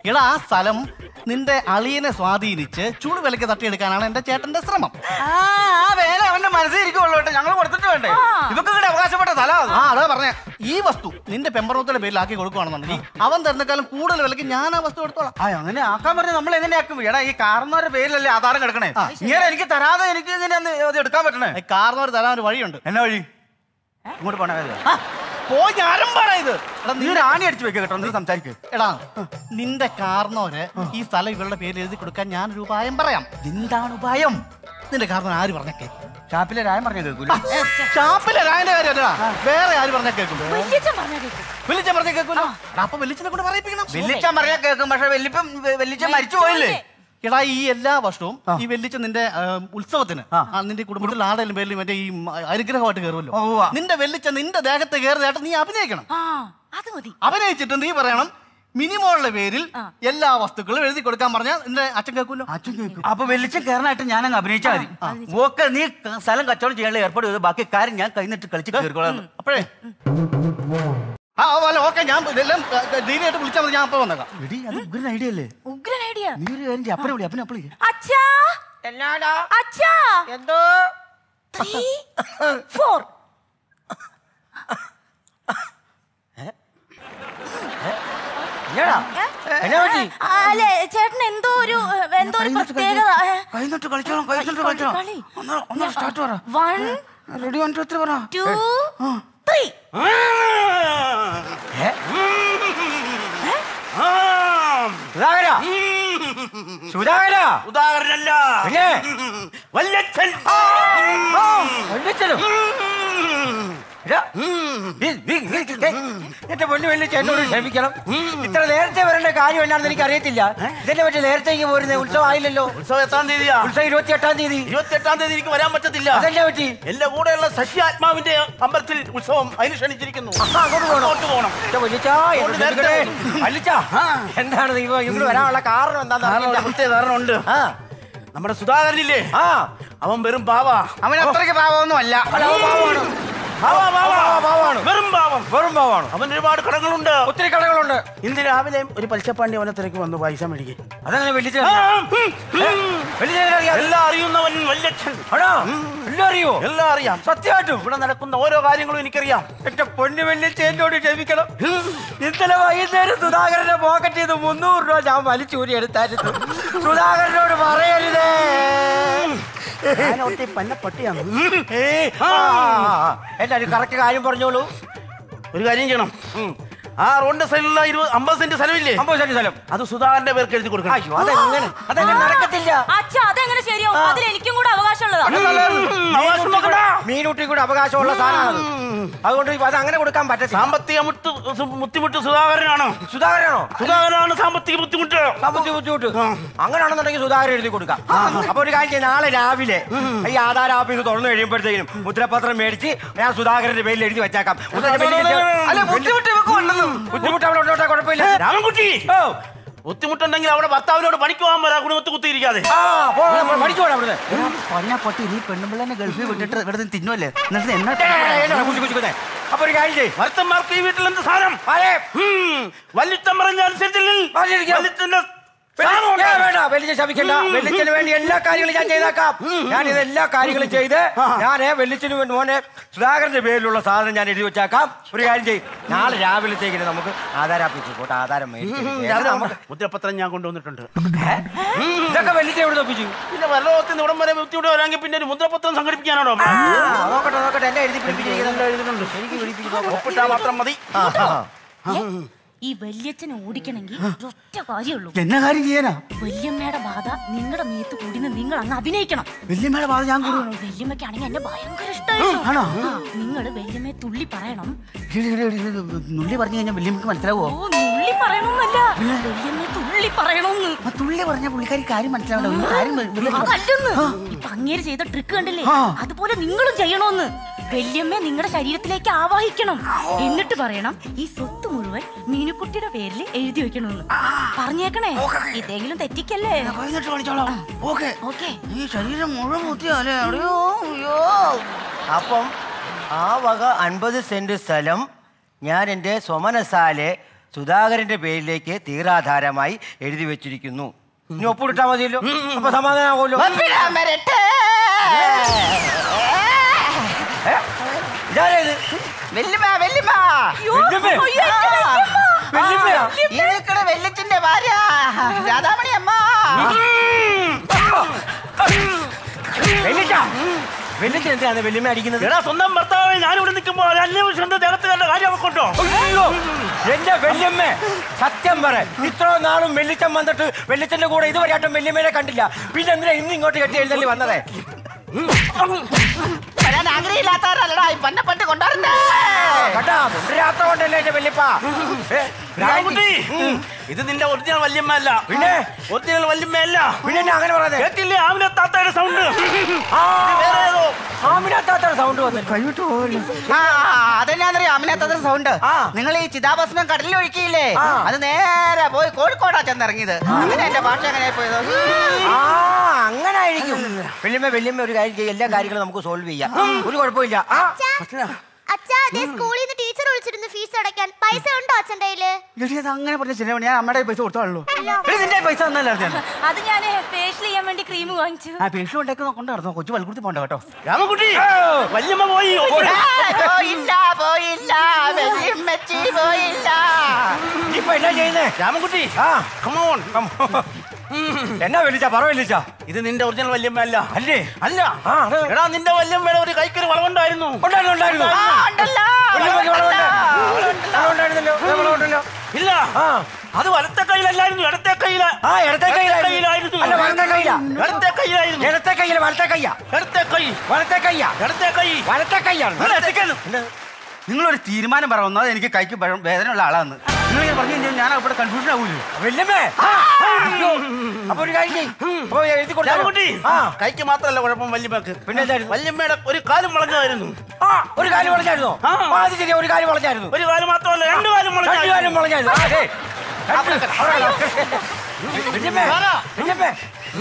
എടാ ആ സ്ഥലം നിന്റെ അളിയനെ സ്വാധീനിച്ച് ചൂട് വിലക്ക് തട്ടിയെടുക്കാനാണ് എന്റെ ചേട്ടന്റെ ശ്രമം ആ ആ വേല അവന്റെ മനസ്സിൽ ഇരിക്കുള്ളൂ കേട്ടോ ഞങ്ങൾ കൊടുത്തിട്ട് വേണ്ടേ ഇതൊക്കെ ഇവിടെ അവകാശപ്പെട്ട സ്ഥലമാണ് ആ അതാ പറഞ്ഞ ഈ വസ്തു നിന്റെ പെമ്പറോത്തിന്റെ പേരിൽ ആക്കി കൊടുക്കുകയാണെന്നുണ്ടെങ്കിൽ അവൻ തരുന്നേക്കാളും കൂടുതൽ വിലക്ക് ഞാൻ ആ വസ്തു എടുത്തോളാം ആ അങ്ങനെ ആക്കാൻ പറഞ്ഞ നമ്മൾ എങ്ങനെയാക്കും എടാ ഈ കാരണവരുടെ പേരിലല്ലേ ആധാരം കിടക്കണേ ഇങ്ങനെ എനിക്ക് തരാതെ എനിക്ക് എങ്ങനെയാന്ന് അത് എടുക്കാൻ പറ്റണേ കാരണവർ തരാൻ ഒരു വഴിയുണ്ട് എന്നാ വഴി ഇങ്ങോട്ട് പോണ പോയി ഞാനും പറ ഇത് എടാ നീ ഒരു ആണി അടിച്ചു വെക്ക കേട്ടോ നീ സംസാരിക്കുക എടാ നിന്റെ കാരണവര് ഈ സ്ഥലം ഇവരുടെ പേരിൽ എഴുതി കൊടുക്കാൻ ഞാൻ ഒരു ഉപായം പറയാം എന്താണ് ഉപായം നിന്റെ കാരണം ആര് പറഞ്ഞേക്കെ ഷാപ്പിലെ രായം പറഞ്ഞ കേൾക്കൂല ഷാപ്പിലെ രായന്റെ കാര്യമല്ല വേറെ ആര് പറഞ്ഞാൽ കേൾക്കും വല്യച്ഛൻ പറഞ്ഞാ കേൾക്കും വിളിച്ച പറഞ്ഞ കേൾക്കൂലോ എടാ, അപ്പൊ വെളിച്ചനെ കൊണ്ട് പറയിപ്പിക്കണം വെല്ലിച്ചാൻ പറഞ്ഞാ കേൾക്കും പക്ഷെ വെല്ലിപ്പം വെല്ലിച്ചൻ മരിച്ചു പോയില്ലേ എടാ ഈ എല്ലാ വർഷവും ഈ വെല്ലിച്ച നിന്റെ ആ, ഉത്സവത്തിന് ആ, നിന്റെ കുടുംബത്തിൽ ആടെങ്കിലും പേരിലും മറ്റേ ഈ മ- അനുഗ്രഹമായിട്ട് കയറുമല്ലോ നിന്റെ വെല്ലിച്ച നിന്റെ ദേഹത്ത് കയറുന്നതായിട്ട് നീ അഭിനയിക്കണം അത് മതി അഭിനയിച്ചിട്ട് നീ പറയണം മിനിമോളുടെ പേരിൽ എല്ലാ വസ്തുക്കളും എഴുതി കൊടുക്കാൻ പറഞ്ഞാൽ നിന്റെ അച്ഛൻ കേൾക്കൂലോ അച്ഛൻ കേൾക്കും അപ്പൊ വെല്ലിച്ചൻ കയറാനായിട്ട് ഞാൻ അങ്ങ് അഭിനയിച്ചാൽ മതി ഓക്കെ നീ ക- സ്ഥലം കച്ചവടം ചെയ്യാനുള്ള ഏർപ്പാട് ചെയ്ത് ബാക്കി കാര്യം ഞാൻ കൈന്നിട്ട് കളിച്ച് കയറിക്കോളാം അപ്പോഴേ ആ അല്ല ഓക്കെ ഞാൻ ഇതെല്ലാം ഡീലായിട്ട് വിളിച്ചാൽ മതി ഞാൻ അപ്പൊ വന്നേക്കാം എടി അത് ഉഗ്രൻ ഐഡിയ അല്ലേ ഉഗ്രൻ ഐഡിയ നീ ഒരു കാര്യം ചെയ്യ്, അപ്പനെ വിളി അപ്പനെ അപ്പളി അച്ഛാ എന്നാടാ അച്ഛാ എന്തോ ത്രീ ഫോർ എന്നടാ എന്നാ പറ്റി അല്ലെ ചേട്ടൻ എന്തോ ഒരു എന്തോ ഒരു പ്രത്യേകത ഏ, കൈന്നിട്ട് കളിച്ചോളാം കൈന്നിട്ട് കളിച്ചോളാം കളി. ഒന്ന് സ്റ്റാർട്ട് പറ one ready one two three പറ ടു ത്രീ സുധാകര സുധാകര ഉദാഹരണല്ല പിന്നെ? വല്ലച്ചൻ വല്യച്ഛനോ? ഇതാ. ഈ- ഈ- ഈ- ഏയ്, എന്റെ പൊന്നു വെള്ളിച്ച് എന്നോട് ക്ഷമിക്കണം ഇത്ര നേരത്തെ വരേണ്ട കാര്യം എന്നാണെന്ന് എനിക്ക് അറിയത്തില്ല ഇതിനെ പറ്റി നേരത്തേക്ക് പോരുന്നത് ഉത്സവം ആയില്ലല്ലോ ഉത്സവം എത്രാം തീയതിയാ ഉത്സവം ഇരുപത്തി എട്ടാം തീയതി ഇരുപത്തി എട്ടാം തീയതി എനിക്ക് വരാൻ പറ്റത്തില്ല അതെന്നാ പറ്റി എന്റെ കൂടെയുള്ള സസ്യാത്മാവിന്റെ അമ്പലത്തിൽ ഉത്സവം അതിന് ക്ഷണിച്ചിരിക്കുന്നു അങ്ങോട്ട് പോകണം അങ്ങോട്ട് പോകണം ഇതാ വല്യച്ഛാ, എന്നെ അതുകൊണ്ട് നേരത്തെ ക്ഷമിക്കണേ. വല്യച്ഛാ, എന്താണ് നീ ഇവിടെ വരാനുള്ള കാരണം എന്താണെന്ന് കാരണം അറിയില്ല. ഒരു പ്രത്യേക കാരണമുണ്ട് നമ്മുടെ സുധാകരനില്ലേ ആ അവൻ വെറും പാവാ അവൻ അത്രയ്ക്ക് പാവമൊന്നും അല്ല അല്ല, അവൻ പാവാണ്. പാവാ, പാവാ. പാവാണ്. വെറും പാവം വെറും പാവാണ് അവൻ ഒരുപാട് കടങ്ങളുണ്ട് ഒത്തിരി കടകളുണ്ട് ഇന്ന് രാവിലെ ഒരു പലിശപ്പാണ്ടി അവനെ തിരക്ക് വന്നു പൈസ മേടിക്കാൻ അതങ്ങനെ വലിയ ആ, ഉം, ഉം. എല്ലാം അറിയുന്നവൻ വല്യച്ഛൻ എല്ലാം അറിയോ എല്ലാം അറിയാം സത്യമായിട്ടും ഇവിടെ നടക്കുന്ന ഓരോ കാര്യങ്ങളും എനിക്കറിയാം എന്റെ പൊന്നു വലിയ ചേന്നോട് ക്ഷമിക്കണം ഇന്നലെ വൈകുന്നേരം സുധാകരന്റെ പോക്കറ്റിൽ നിന്ന് മുന്നൂറ് രൂപ ഞാൻ വലിച്ചൂരി എടുത്തായിരുന്നു സുധാകരനോട് പറയരുതേ ഞാനോർത്തെ പന്ന പട്ടിയാണ് ഏയ്, ആ, ആ, ആ. എല്ലാരും കറക്റ്റ് കാര്യം പറഞ്ഞോളൂ ഒരു കാര്യം ചെയ്യണം ആ റോഡിന്റെ സൈഡിലുള്ള ഇരുപത് അമ്പത് സെന്റ് സ്ഥലമില്ലേ അമ്പത് സെന്റ് സ്ഥലം അത് സുധാകരന്റെ പേർക്ക് എഴുതി കൊടുക്കണം അയ്യോ അതെങ്ങനെ അതെങ്ങനെ നടക്കത്തില്ല അച്ഛ അതെങ്ങനെ ശരിയാവും അതിൽ എനിക്കും കൂടെ അവകാശമുള്ളതാ അവകാശം നോക്കണ്ട. മീനൂട്ടി കൂടെ അവകാശമുള്ള സാധനമാണ് അതുകൊണ്ട് ഇപ്പൊ അത് അങ്ങനെ കൊടുക്കാൻ പറ്റത്തില്ല സാമ്പത്തിക മുട്ട് സു- ബുദ്ധിമുട്ട് സുധാകരനാണ് സുധാകരനാണോ സുധാകരനാണ് സാമ്പത്തിക ബുദ്ധിമുട്ട് സാമ്പത്തിക ബുദ്ധിമുട്ട് അങ്ങനെയാണെന്നുണ്ടെങ്കിൽ സുധാകരൻ എഴുതി കൊടുക്കാം അപ്പൊ ഒരു കാര്യം ചെയ്യ്, നാളെ രാവിലെ ഈ ആധാർ ഓഫീസ് തുറന്നു കഴിയുമ്പോഴത്തേക്കും മുദ്രപത്രം മേടിച്ച് ഞാൻ സുധാകരന്റെ പേരിൽ എഴുതി വെച്ചേക്കാം മുദ്ര മേടിച്ച് അല്ല ബുദ്ധിമുട്ട് ഇവക്ക് ഉണ്ടെന്ന് ബുദ്ധിമുട്ട് അവിടെ ഉണ്ടോട്ടെ കുഴപ്പമില്ല രാമൻകുട്ടി ഓ ബുദ്ധിമുട്ടുണ്ടെങ്കിൽ അവിടെ ഭർത്താവിനോട് പണിക്ക് പോകാൻ വരാ കുടുംബത്ത് കുത്തിയിരിക്കാതെ ആ പോ, പോ, പഠിച്ചു പോടാ അവിടുന്ന് പറഞ്ഞ പട്ടി നീ പെണ്ണുമ്പിള്ളനെ ഗൾഫിൽ വിട്ടിട്ട് ഇവിടെ നിന്ന് തിന്നുമല്ലേ എന്നിട്ട് എന്നാ ഏയ്, ഏയ്, ഏയ്, ഏയ്, കുച്ചി, കുച്ചി, കുച്ചി. അപ്പൊ ഒരു കാര്യം ചെയ്യ് ഭർത്തന്മാർക്ക് ഈ വീട്ടിൽ എന്ത് സാധനം ആരെ? വല്ലിത്തം പറഞ്ഞ അനുസരിച്ചില്ലെങ്കിൽ പറഞ്ഞിരിക്കാം. വല്ലിത്തന്റെ വെള്ളി- ഏ, വേണ്ട വെള്ളിച്ച ശമിക്കണ്ട വെള്ളിച്ചന് വേണ്ടി എല്ലാ കാര്യങ്ങളും ഞാൻ ചെയ്തേക്കാം ഞാൻ ഇത് എല്ലാ കാര്യങ്ങളും ചെയ്ത് ഞാൻ വെള്ളിച്ചന് വേണ്ടി മോനെ സുധാകരന്റെ പേരിലുള്ള സാധനം ഞാൻ എഴുതി വെച്ചേക്കാം ഒരു കാര്യം ചെയ്യും നാളെ രാവിലത്തേക്കിന് നമുക്ക് ആധാര ഓഫീസിൽ പോയിട്ട് ആധാരം മേടിച്ച് ശേഷം നമുക്ക് മുദ്രപത്രം ഞാൻ കൊണ്ടുവന്നിട്ടുണ്ട് ഇതൊക്കെ വെള്ളിച്ച എവിടെ ഒപ്പിച്ചു പിന്നെ വെള്ളത്തിൽ നിന്ന് ഇവിടം വരെ വ്യക്തിയോട് വരാമെങ്കിൽ പിന്നെ ഒരു മുദ്രപത്രം സംഘടിപ്പിക്കാനാണോ ആ, നോക്കട്ടെ നോക്കട്ടെ എന്നെ എഴുതി പിടിപ്പിച്ചിരിക്കുന്നുണ്ട് എഴുതുന്നുണ്ട് എനിക്ക് പിടിപ്പിക്കുന്നു ഒപ്പിട്ടാൽ മാത്രം മതി ആ, ആ. ഈ വല്യച്ഛനെ ഓടിക്കണമെങ്കിൽ ഒറ്റ കാര്യമുള്ളൂ എന്നാ കാര്യം ചെയ്യാനാ വല്യമ്മയുടെ ബാധ നിങ്ങളുടെ മേത്ത് കൂടിന്ന് നിങ്ങൾ അങ്ങ് അഭിനയിക്കണം വല്യമ്മയുടെ ബാധ ഞാൻ കൂടുകയാണോ വല്യമ്മയ്ക്കാണെങ്കിൽ എന്നെ ഭയങ്കര ഇഷ്ടമായിരുന്നു ആണോ? നിങ്ങൾ വല്യമ്മയെ തുള്ളി പറയണം എടി, എടി, എടി, എടി, നുള്ളി പറഞ്ഞു കഴിഞ്ഞാൽ വല്യമ്മക്ക് മനസ്സിലാവോ ഓ നുള്ളി പറയണമെന്നല്ല വല്യമ്മയെ തുള്ളി പറയണമെന്ന് ആ തുള്ളി പറഞ്ഞ പുള്ളിക്കാരി കാര്യം മനസ്സിലാവണോ ഈ കാര്യം വ- വല്യ- അതല്ലെന്ന് ഇപ്പൊ അങ്ങേര് ചെയ്ത ട്രിക്ക് കണ്ടില്ലേ ആ. അതുപോലെ നിങ്ങളും ചെയ്യണോന്ന് വല്യമ്മ നിങ്ങളുടെ ശരീരത്തിലേക്ക് ആവാഹിക്കണം എന്നിട്ട് പറയണം ഈ സ്വത്ത് മുഴുവൻ മീനുക്കുട്ടിയുടെ പേരിൽ എഴുതി വെക്കണമെന്ന് പറഞ്ഞേക്കണേ ഇതെങ്കിലും തെറ്റിക്കല്ലേ ഓക്കെ ഓക്കെ ഈ ശരീരം മുഴുവൻ മുത്തിയാലേ അറിയോ അയ്യോ അപ്പം ആ വക അൻപത് സെന്റ് സ്ഥലം ഞാൻ എൻ്റെ സ്വമനസാലെ സുധാകരന്റെ പേരിലേക്ക് തീരാധാരമായി എഴുതി വെച്ചിരിക്കുന്നു ഇനി ഒപ്പിട്ടാ മതിയല്ലോ അപ്പൊ സമാധാനമാകുമല്ലോ ഒപ്പിടാൻ വരട്ടെ. ഏ? ഇതാരാ ഇത്? വെല്ലുമ്മ, വെല്ലുമ്മ. വെല്ലുമ്മ? അയ്യോ, എന്റെ ആ, വെല്ലുമ്മ. വെല്ലുമ്മയാ? ഈ നിൽക്കണ വെല്ലച്ചിന്റെ ഭാര്യ രാധാമണി അമ്മ വെല്ലിച്ച വെല്ലിച്ച എന്തിനാണ് വെല്ലുമ്മ അടിക്കുന്നത് എടാ സ്വന്തം ഭർത്താവ് ഞാനിവിടെ നിൽക്കുമ്പോ അന്വേഷണത്തെ ദേഹത്തുകാരുടെ കാര്യം അവക്കൊണ്ടോ അയ്യോ എന്റെ വല്യമ്മ സത്യം പറ ഇത്ര നാളും വെള്ളിച്ചൻ വന്നിട്ട് വെള്ളിച്ചന്റെ കൂടെ ഇതുവരെയായിട്ടും വല്യമ്മേനെ കണ്ടില്ല പിന്നെ എന്തിനാ ഇന്ന് ഇങ്ങോട്ട് കെട്ടി എഴുന്നള്ളി വന്നതേ വരാൻ ആഗ്രഹമില്ലാത്തവരല്ലടാ ഈ പന്നെ പണ്ട് കൊണ്ടുവരണ്ടേ കേട്ടാ രാത്രി കൊണ്ടല്ലേ എന്റെ വല്യപ്പ ഏ, രാമകുട്ടി, ഇത് നിന്റെ ഒറിജിനൽ വല്യമ്മ അല്ല പിന്നെ ഒറിജിനൽ വല്യമ്മ അല്ല പിന്നെ എന്നാ അങ്ങനെ പറയാതെ കേട്ടില്ലേ ആമിന താത്തയുടെ സൗണ്ട് ആമിനാത്താത്ത സൗണ്ട് വന്നു കൈവിട്ടു ആ അതെന്നാന്നറിയോ അമിനത്തത്ര സൗണ്ട് നിങ്ങൾ ഈ ചിതാഭസ്മം കടലിൽ ഒഴുക്കിയില്ലേ അത് നേരെ പോയി കോഴിക്കോടാ ചെന്നിറങ്ങിയത് അങ്ങനെ എന്റെ ഭാഷ എങ്ങനെ പോയത് ആ അങ്ങനെ ആയിരിക്കും വല്യമ്മ വല്യമ്മ ഒരു കാര്യം ചെയ്യും എല്ലാ കാര്യങ്ങളും നമുക്ക് സോൾവ് ചെയ്യാം ഒരു കുഴപ്പമില്ല ആ അച്ഛാ അതേ സ്കൂളിൽ നിന്ന് ടീച്ചർ വിളിച്ചിരുന്നു ഫീസ് അടയ്ക്കാൻ പൈസ ഉണ്ടോ അച്ഛൻ്റെ കയ്യില് എടി, അത് അങ്ങനെ പറഞ്ഞ ശരിയാ ഞാൻ അമ്മയുടെ പൈസ കൊടുത്താണല്ലോ നിന്റെ പൈസ തന്നല്ലായിരുന്നു ഞാൻ അത് ഞാൻ ഫേഷ്യൽ ചെയ്യാൻ വേണ്ടി ക്രീം വാങ്ങിച്ചു ആ പേഷ്യൽ ഉണ്ടാക്കി കൊണ്ട് നടന്നോ കൊച്ചു പൽക്കുടുത്തി പോണ്ട കേട്ടോ രാമകുട്ടി വല്യമ്മ പോയി പോയില്ല പോയില്ല വെല്ലുമ്മച്ചി പോയില്ല ഇപ്പൊ എന്നാ ചെയ്യുന്നേ രാമകുട്ടി ആ കമോൺ എന്നാ വലിച്ച പറ വലിച്ച ഇത് നിന്റെ ഒറിജിനൽ വല്യമ്മ അല്ല അല്ലേ അല്ല ആ അത് എടാ നിന്റെ വല്യമ്മയുടെ ഒരു കൈക്കൊരു വളവുണ്ടായിരുന്നു ഉണ്ടായിരുന്നു ഉണ്ടായിരുന്നു ആ, ഉണ്ടല്ലോ, വല്യമ്മയ്ക്ക് വളവുണ്ട്. ഉണ്ടല്ലോ. വളവുണ്ടായിരുന്നല്ലോ ഏ, വളവുണ്ടല്ലോ ഇല്ല ആ അത് വലത്തെ കയ്യിലല്ലായിരുന്നു ഇടത്തെ കയ്യില ആ ഇടത്തെ കൈയിലായിരുന്നു കയ്യിലായിരുന്നു അല്ല വലത്തെ കൈയിലാ ഇടത്തെ കയ്യിലായിരുന്നു ഇടത്തെ കൈയില് വലത്തെ കൈയാ ഇടത്തെ കൈ വലത്തെ കൈയാ ഇടത്തെ കൈ വലത്തെ കൈയാണ് നിങ്ങൾ എത്തിക്കുന്നു. നിങ്ങളൊരു തീരുമാനം പറ ഒന്നാമത് എനിക്ക് കൈക്ക് ഭയ- വേദനയുള്ള ആളാന്ന് നിങ്ങൾ ഇങ്ങനെ പറഞ്ഞു കഴിഞ്ഞാൽ ഞാൻ അവിടെ കൺഫ്യൂഷൻ ആവൂലേ വല്യമ്മേ അയ്യോ. അപ്പൊ ഒരു കാര്യം ചെയ്യ്. അപ്പൊ എഴുതി കൊടുത്താലോ? രാമകുട്ടി ആ കൈക്ക് മാത്രമല്ല കുഴപ്പം വല്യമ്മക്ക് പിന്നെ എന്തായിരുന്നു വല്യമ്മയുടെ ഒരു കാലും വളഞ്ഞതായിരുന്നു ആ ഒരു കാര്യം വളഞ്ഞായിരുന്നോ ആ. ആ, അത് ശരി ഒരു കാര്യം വളഞ്ഞായിരുന്നു ഒരു കാലം മാത്രമല്ല രണ്ട് കാലം രണ്ട് കാര്യം വളഞ്ഞായിരുന്നു ആ, ദേ. അവിടെ കിടക്ക്. വല്യമ്മേ വല്യമ്മേ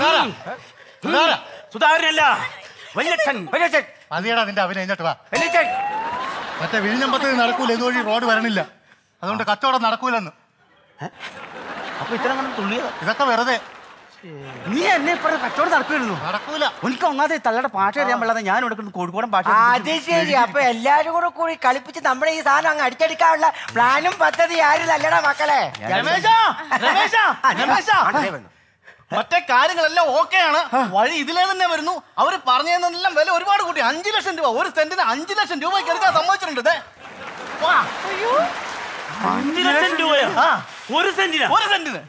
സുധാകരനല്ല വല്യച്ഛൻ വല്യച്ഛൻ മതിയടാ നിന്റെ അഭിനയം ഇങ്ങോട്ട് വാ വല്യച്ഛൻ മറ്റേ വിഴിഞ്ഞമ്പത്ത് നടക്കൂല ഇതുവഴി റോഡ് വരണില്ല അതുകൊണ്ട് കച്ചവടം നടക്കൂലെന്ന് അപ്പൊ ഇത്ര കണ്ട് തുള്ളിയതാ ഇതൊക്കെ വെറുതെ നീ എന്നെ ഇപ്പൊ കച്ചവടം നടക്കുമായിരുന്നു നടക്കൂല എനിക്ക് ഒന്നാമത് തള്ളയുടെ ഭാഷ അറിയാൻ പാടില്ലാതെ ഞാൻ ഇവിടെ കിടന്ന് കോഴിക്കോടൻ ഭാഷ അത് ശരി അപ്പൊ എല്ലാരും കൂടെ കൂടി കളിപ്പിച്ച് നമ്മുടെ ഈ സാധനം അങ്ങ് അടിച്ചെടുക്കാനുള്ള പ്ലാനും പദ്ധതി ആരും അല്ലടാ മക്കളെ രമേശാ, രമേശാ, രമേശാ. മറ്റേ കാര്യങ്ങളെല്ലാം ഓക്കെയാണ് വഴി ഇതിലേ തന്നെ വരുന്നു അവർ പറഞ്ഞതെല്ലാം വില ഒരുപാട് കൂട്ടി അഞ്ചു ലക്ഷം രൂപ ഒരു സെന്റിന് അഞ്ചു ലക്ഷം രൂപയ്ക്ക് എടുക്കാൻ സമ്മതിച്ചിട്ടുണ്ട് ദേ. വാ. അഞ്ച് ലക്ഷം രൂപയോ ആ, ഒരു സെന്റിനാ ഒരു സെന്റിന്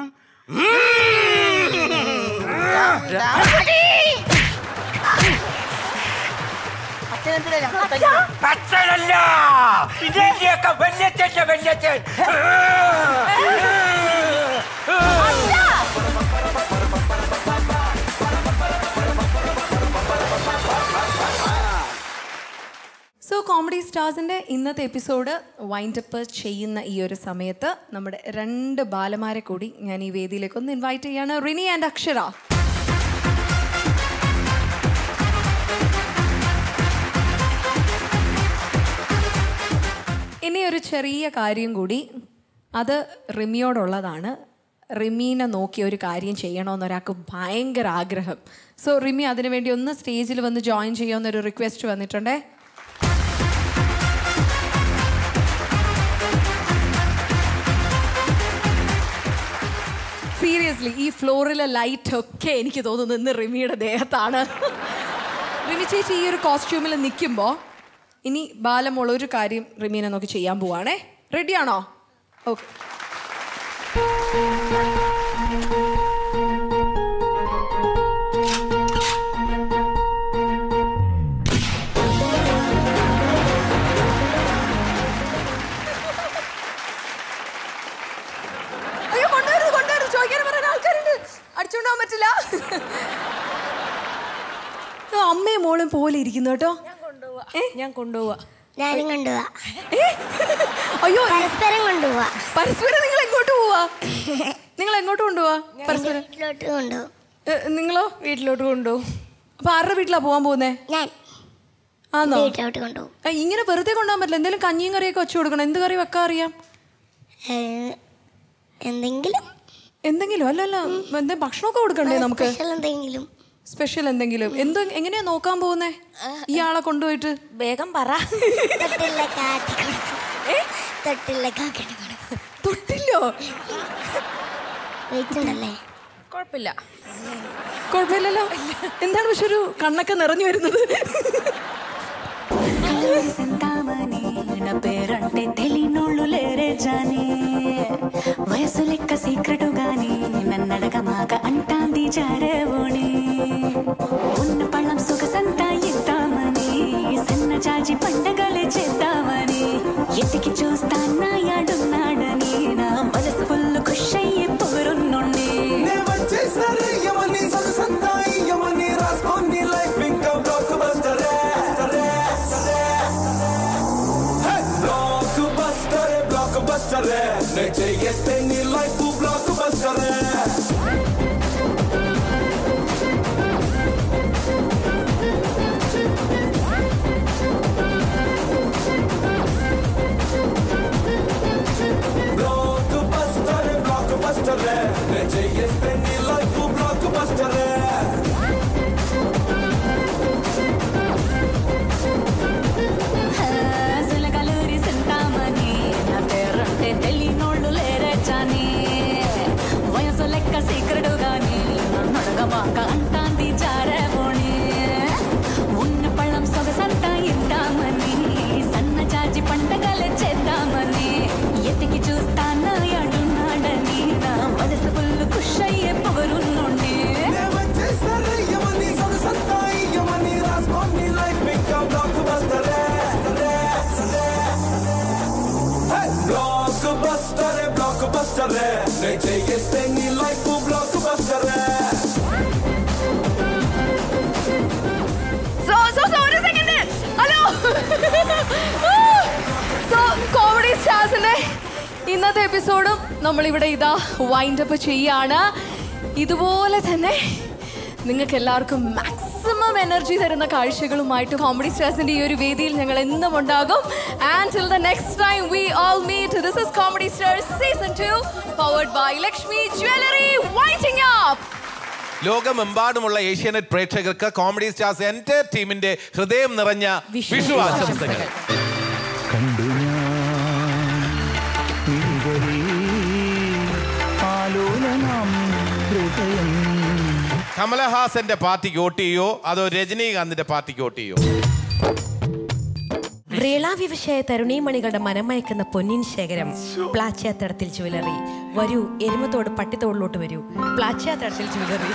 അച്ഛനല്ല ഇതിന്റെയൊക്കെ വല്യച്ഛന്റെ വല്യച്ഛൻ സോ കോമഡി സ്റ്റാർസിൻ്റെ ഇന്നത്തെ എപ്പിസോഡ് വൈൻഡപ്പ് ചെയ്യുന്ന ഈ ഒരു സമയത്ത് നമ്മുടെ രണ്ട് ബാലമാരെ കൂടി ഞാൻ ഈ വേദിയിലേക്ക് ഒന്ന് ഇൻവൈറ്റ് ചെയ്യാണ് റിനി ആൻഡ് അക്ഷര ഇനി ഒരു ചെറിയ കാര്യം കൂടി അത് റിമിയോടുള്ളതാണ് റിമീനെ നോക്കി ഒരു കാര്യം ചെയ്യണമെന്ന് ഒരാൾക്ക് ഭയങ്കര ആഗ്രഹം സോ റിമി അതിനുവേണ്ടി ഒന്ന് സ്റ്റേജിൽ വന്ന് ജോയിൻ ചെയ്യുമെന്നൊരു റിക്വസ്റ്റ് വന്നിട്ടുണ്ടേ സീരിയസ്ലി ഈ ഫ്ലോറിലെ ലൈറ്റ് ഒക്കെ എനിക്ക് തോന്നുന്നു ഇന്ന് റിമിയുടെ ദേഹത്താണ് റിമി ചേച്ചി ഈ ഒരു കോസ്റ്റ്യൂമിൽ നിൽക്കുമ്പോൾ ഇനി ബാലമോൾ ഒരു കാര്യം റിമീനെ നോക്കി ചെയ്യാൻ പോവാണേ റെഡിയാണോ ഓക്കെ അയ്യോ കൊണ്ടുവരുത് കൊണ്ടുവരുത് ചോദിക്കാൻ പറയാൻ ആൾക്കാരുണ്ട് അടിച്ചോണ്ടാൻ പറ്റില്ല ഓ, അമ്മയും മോളും പോലെ ഇരിക്കുന്നു കേട്ടോ ഞാൻ കൊണ്ടുപോവാ ഞാനും കൊണ്ടുപോവാ അയ്യോ പരസ്പരം കൊണ്ടുപോവാ പരസ്പരം നിങ്ങൾ എങ്ങോട്ട് പോവാ നിങ്ങൾ എങ്ങോട്ട് കൊണ്ടുപോവാ പരസ്പരം വീട്ടിലോട്ട് കൊണ്ടുപോകും ഏ, നിങ്ങളോ വീട്ടിലോട്ട് കൊണ്ടുപോകും അപ്പൊ ആരുടെ വീട്ടിലാ പോവാൻ പോകുന്നേ ഞാൻ ആന്നോ വീട്ടിലോട്ട് കൊണ്ടുപോകും ആ, ഇങ്ങനെ വെറുതെ കൊണ്ടുപോകാൻ പറ്റില്ല എന്തെങ്കിലും കഞ്ഞിയും കറിയൊക്കെ വെച്ചു കൊടുക്കണം എന്ത് കറി വെക്കാൻ അറിയാം എന്തെങ്കിലും എന്തെങ്കിലും അല്ലല്ല എന്താ ഭക്ഷണമൊക്കെ കൊടുക്കണ്ടേ നമുക്ക് സ്പെഷ്യൽ എന്തെങ്കിലും സ്പെഷ്യൽ എന്തെങ്കിലും എന്ത് എങ്ങനെയാ നോക്കാൻ പോകുന്നേ ഇയാളെ കൊണ്ടുപോയിട്ട് വേഗം പറ തൊട്ടില്ല കാട്ടി കൊടുക്കും തൊട്ടില്ല കാക്കട്ടി കൊടുക്കും തൊട്ടില്ലോ വെയിറ്റ് ഉണ്ടല്ലേ കുഴപ്പമില്ല കുഴപ്പമില്ലല്ലോ എന്താണ് പക്ഷെ ഒരു കണ്ണൊക്കെ നിറഞ്ഞു വരുന്നത് నా పేరంటే తెలియనోళ్ళు లేరే జాని వయసు లెక్క సీక్రెటు గాని నన్నడగమాక అంటాంది జారేవోణి ఉన్న పళ్ళం సొగసంతా ఇద్దామని సన్న జాజి పండగలే చేద్దామని ఎతికి చూస్తాన్నా యాడున్నాడని నా మనసు ఫుల్ ఖుష్ అయ్యి పొగరున్నోండి చేస్తే నీ లైఫ్ బ్లాక్ బస్టరే బ్లాక్ బస్టరే బ్లాక్ బస్టరే చేస్తే నీ లైఫ్ బ్లాక్ బస్టరే సులగలూరి సింతామణి నా పేరంటే తెలియనోళ్ళు లేరే జాని వయసు లెక్క సీక్రెడు గాని నడగమాక అంటాంది జారేవోణి ఉన్న పళ్ళం సొగసంతా ఇంటామని సన్న జాజి పండగలే చేద్దామని ఎతికి చూస్తానా అడున్నాడని నా మనసు ఫుల్ ఖుష్ అయ్యే పొగరున్నోండి బ్లాక్ బస్టరే బ్లాక్ బస్టరే చేస్తే నీ లైఫ్ బ్లాక్ బస్టరే സോ സോ സോ ഒരു സെക്കൻഡ് ഹലോ സോ കോമഡി സ്റ്റാർസിന്റെ ഇന്നത്തെ എപ്പിസോഡും നമ്മളിവിടെ ഇതാ വൈൻഡ് അപ്പ് ചെയ്യാണ് ഇതുപോലെ തന്നെ നിങ്ങൾക്ക് എല്ലാവർക്കും മാക്സിമം എനർജി തരുന്ന കാഴ്ചകളുമായിട്ട് കോമഡി സ്റ്റാർസിന്റെ ഈ ഒരു വേദിയിൽ ഞങ്ങൾ എന്നും ഉണ്ടാകും and till the next time we all meet this is comedy stars season 2 powered by Lakshmi jewellery waiting up ലോകമെമ്പാടുമുള്ള ഏഷ്യാനെറ്റ് പ്രേക്ഷകർക്ക് കോമഡി സ്റ്റാർസ് എൻ്റെ ടീമിന്റെ ഹൃദയം നിറഞ്ഞ വിഷു ആശംസകൾ കണ്ടു ആലോലനാം ഹൃദയം കമലഹാസന്റെ പാർട്ടിക്ക് വോട്ട് ചെയ്യോ അതോ രജനീകാന്തിന്റെ പാർട്ടിക്ക് വോട്ട് ചെയ്യോ വ്രീളാവിവശയായ തരുണീമണികളുടെ മനമയക്കുന്ന പൊന്നിൻ ശേഖരം പ്ലാച്യാത്തടത്തിൽ ജ്വല്ലറി വരൂ എരുമത്തോട് പട്ടിത്തോടിലോട്ട് വരൂ പ്ലാച്യാത്തടത്തിൽ ജ്വല്ലറി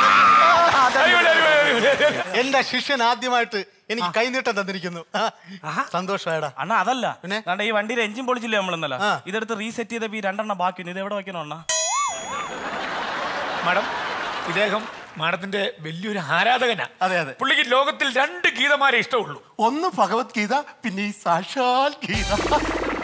എന്റെ ശിഷ്യൻ ആദ്യമായിട്ട് എനിക്ക് കൈനീട്ടം തന്നിരിക്കുന്നു സന്തോഷമായടാ അണ്ണാ അതല്ല പിന്നെ ഈ വണ്ടിയുടെ എഞ്ചിൻ പൊളിച്ചില്ലേ നമ്മൾ ഇന്നലെ ഇതെടുത്ത് റീസെറ്റ് ചെയ്തപ്പോ ഈ രണ്ടെണ്ണം ബാക്കി ഇത് എവിടെ വെക്കണോ അണ്ണാ മാഡം ഇദ്ദേഹം മാഡത്തിന്റെ വലിയൊരു ആരാധകനാ അതെ അതെ പുള്ളിക്ക് ലോകത്തിൽ രണ്ട് ഗീതമാരെ ഇഷ്ടമുള്ളൂ ഒന്ന് ഭഗവത്ഗീത പിന്നെ ഈ സാക്ഷാൽ ഗീത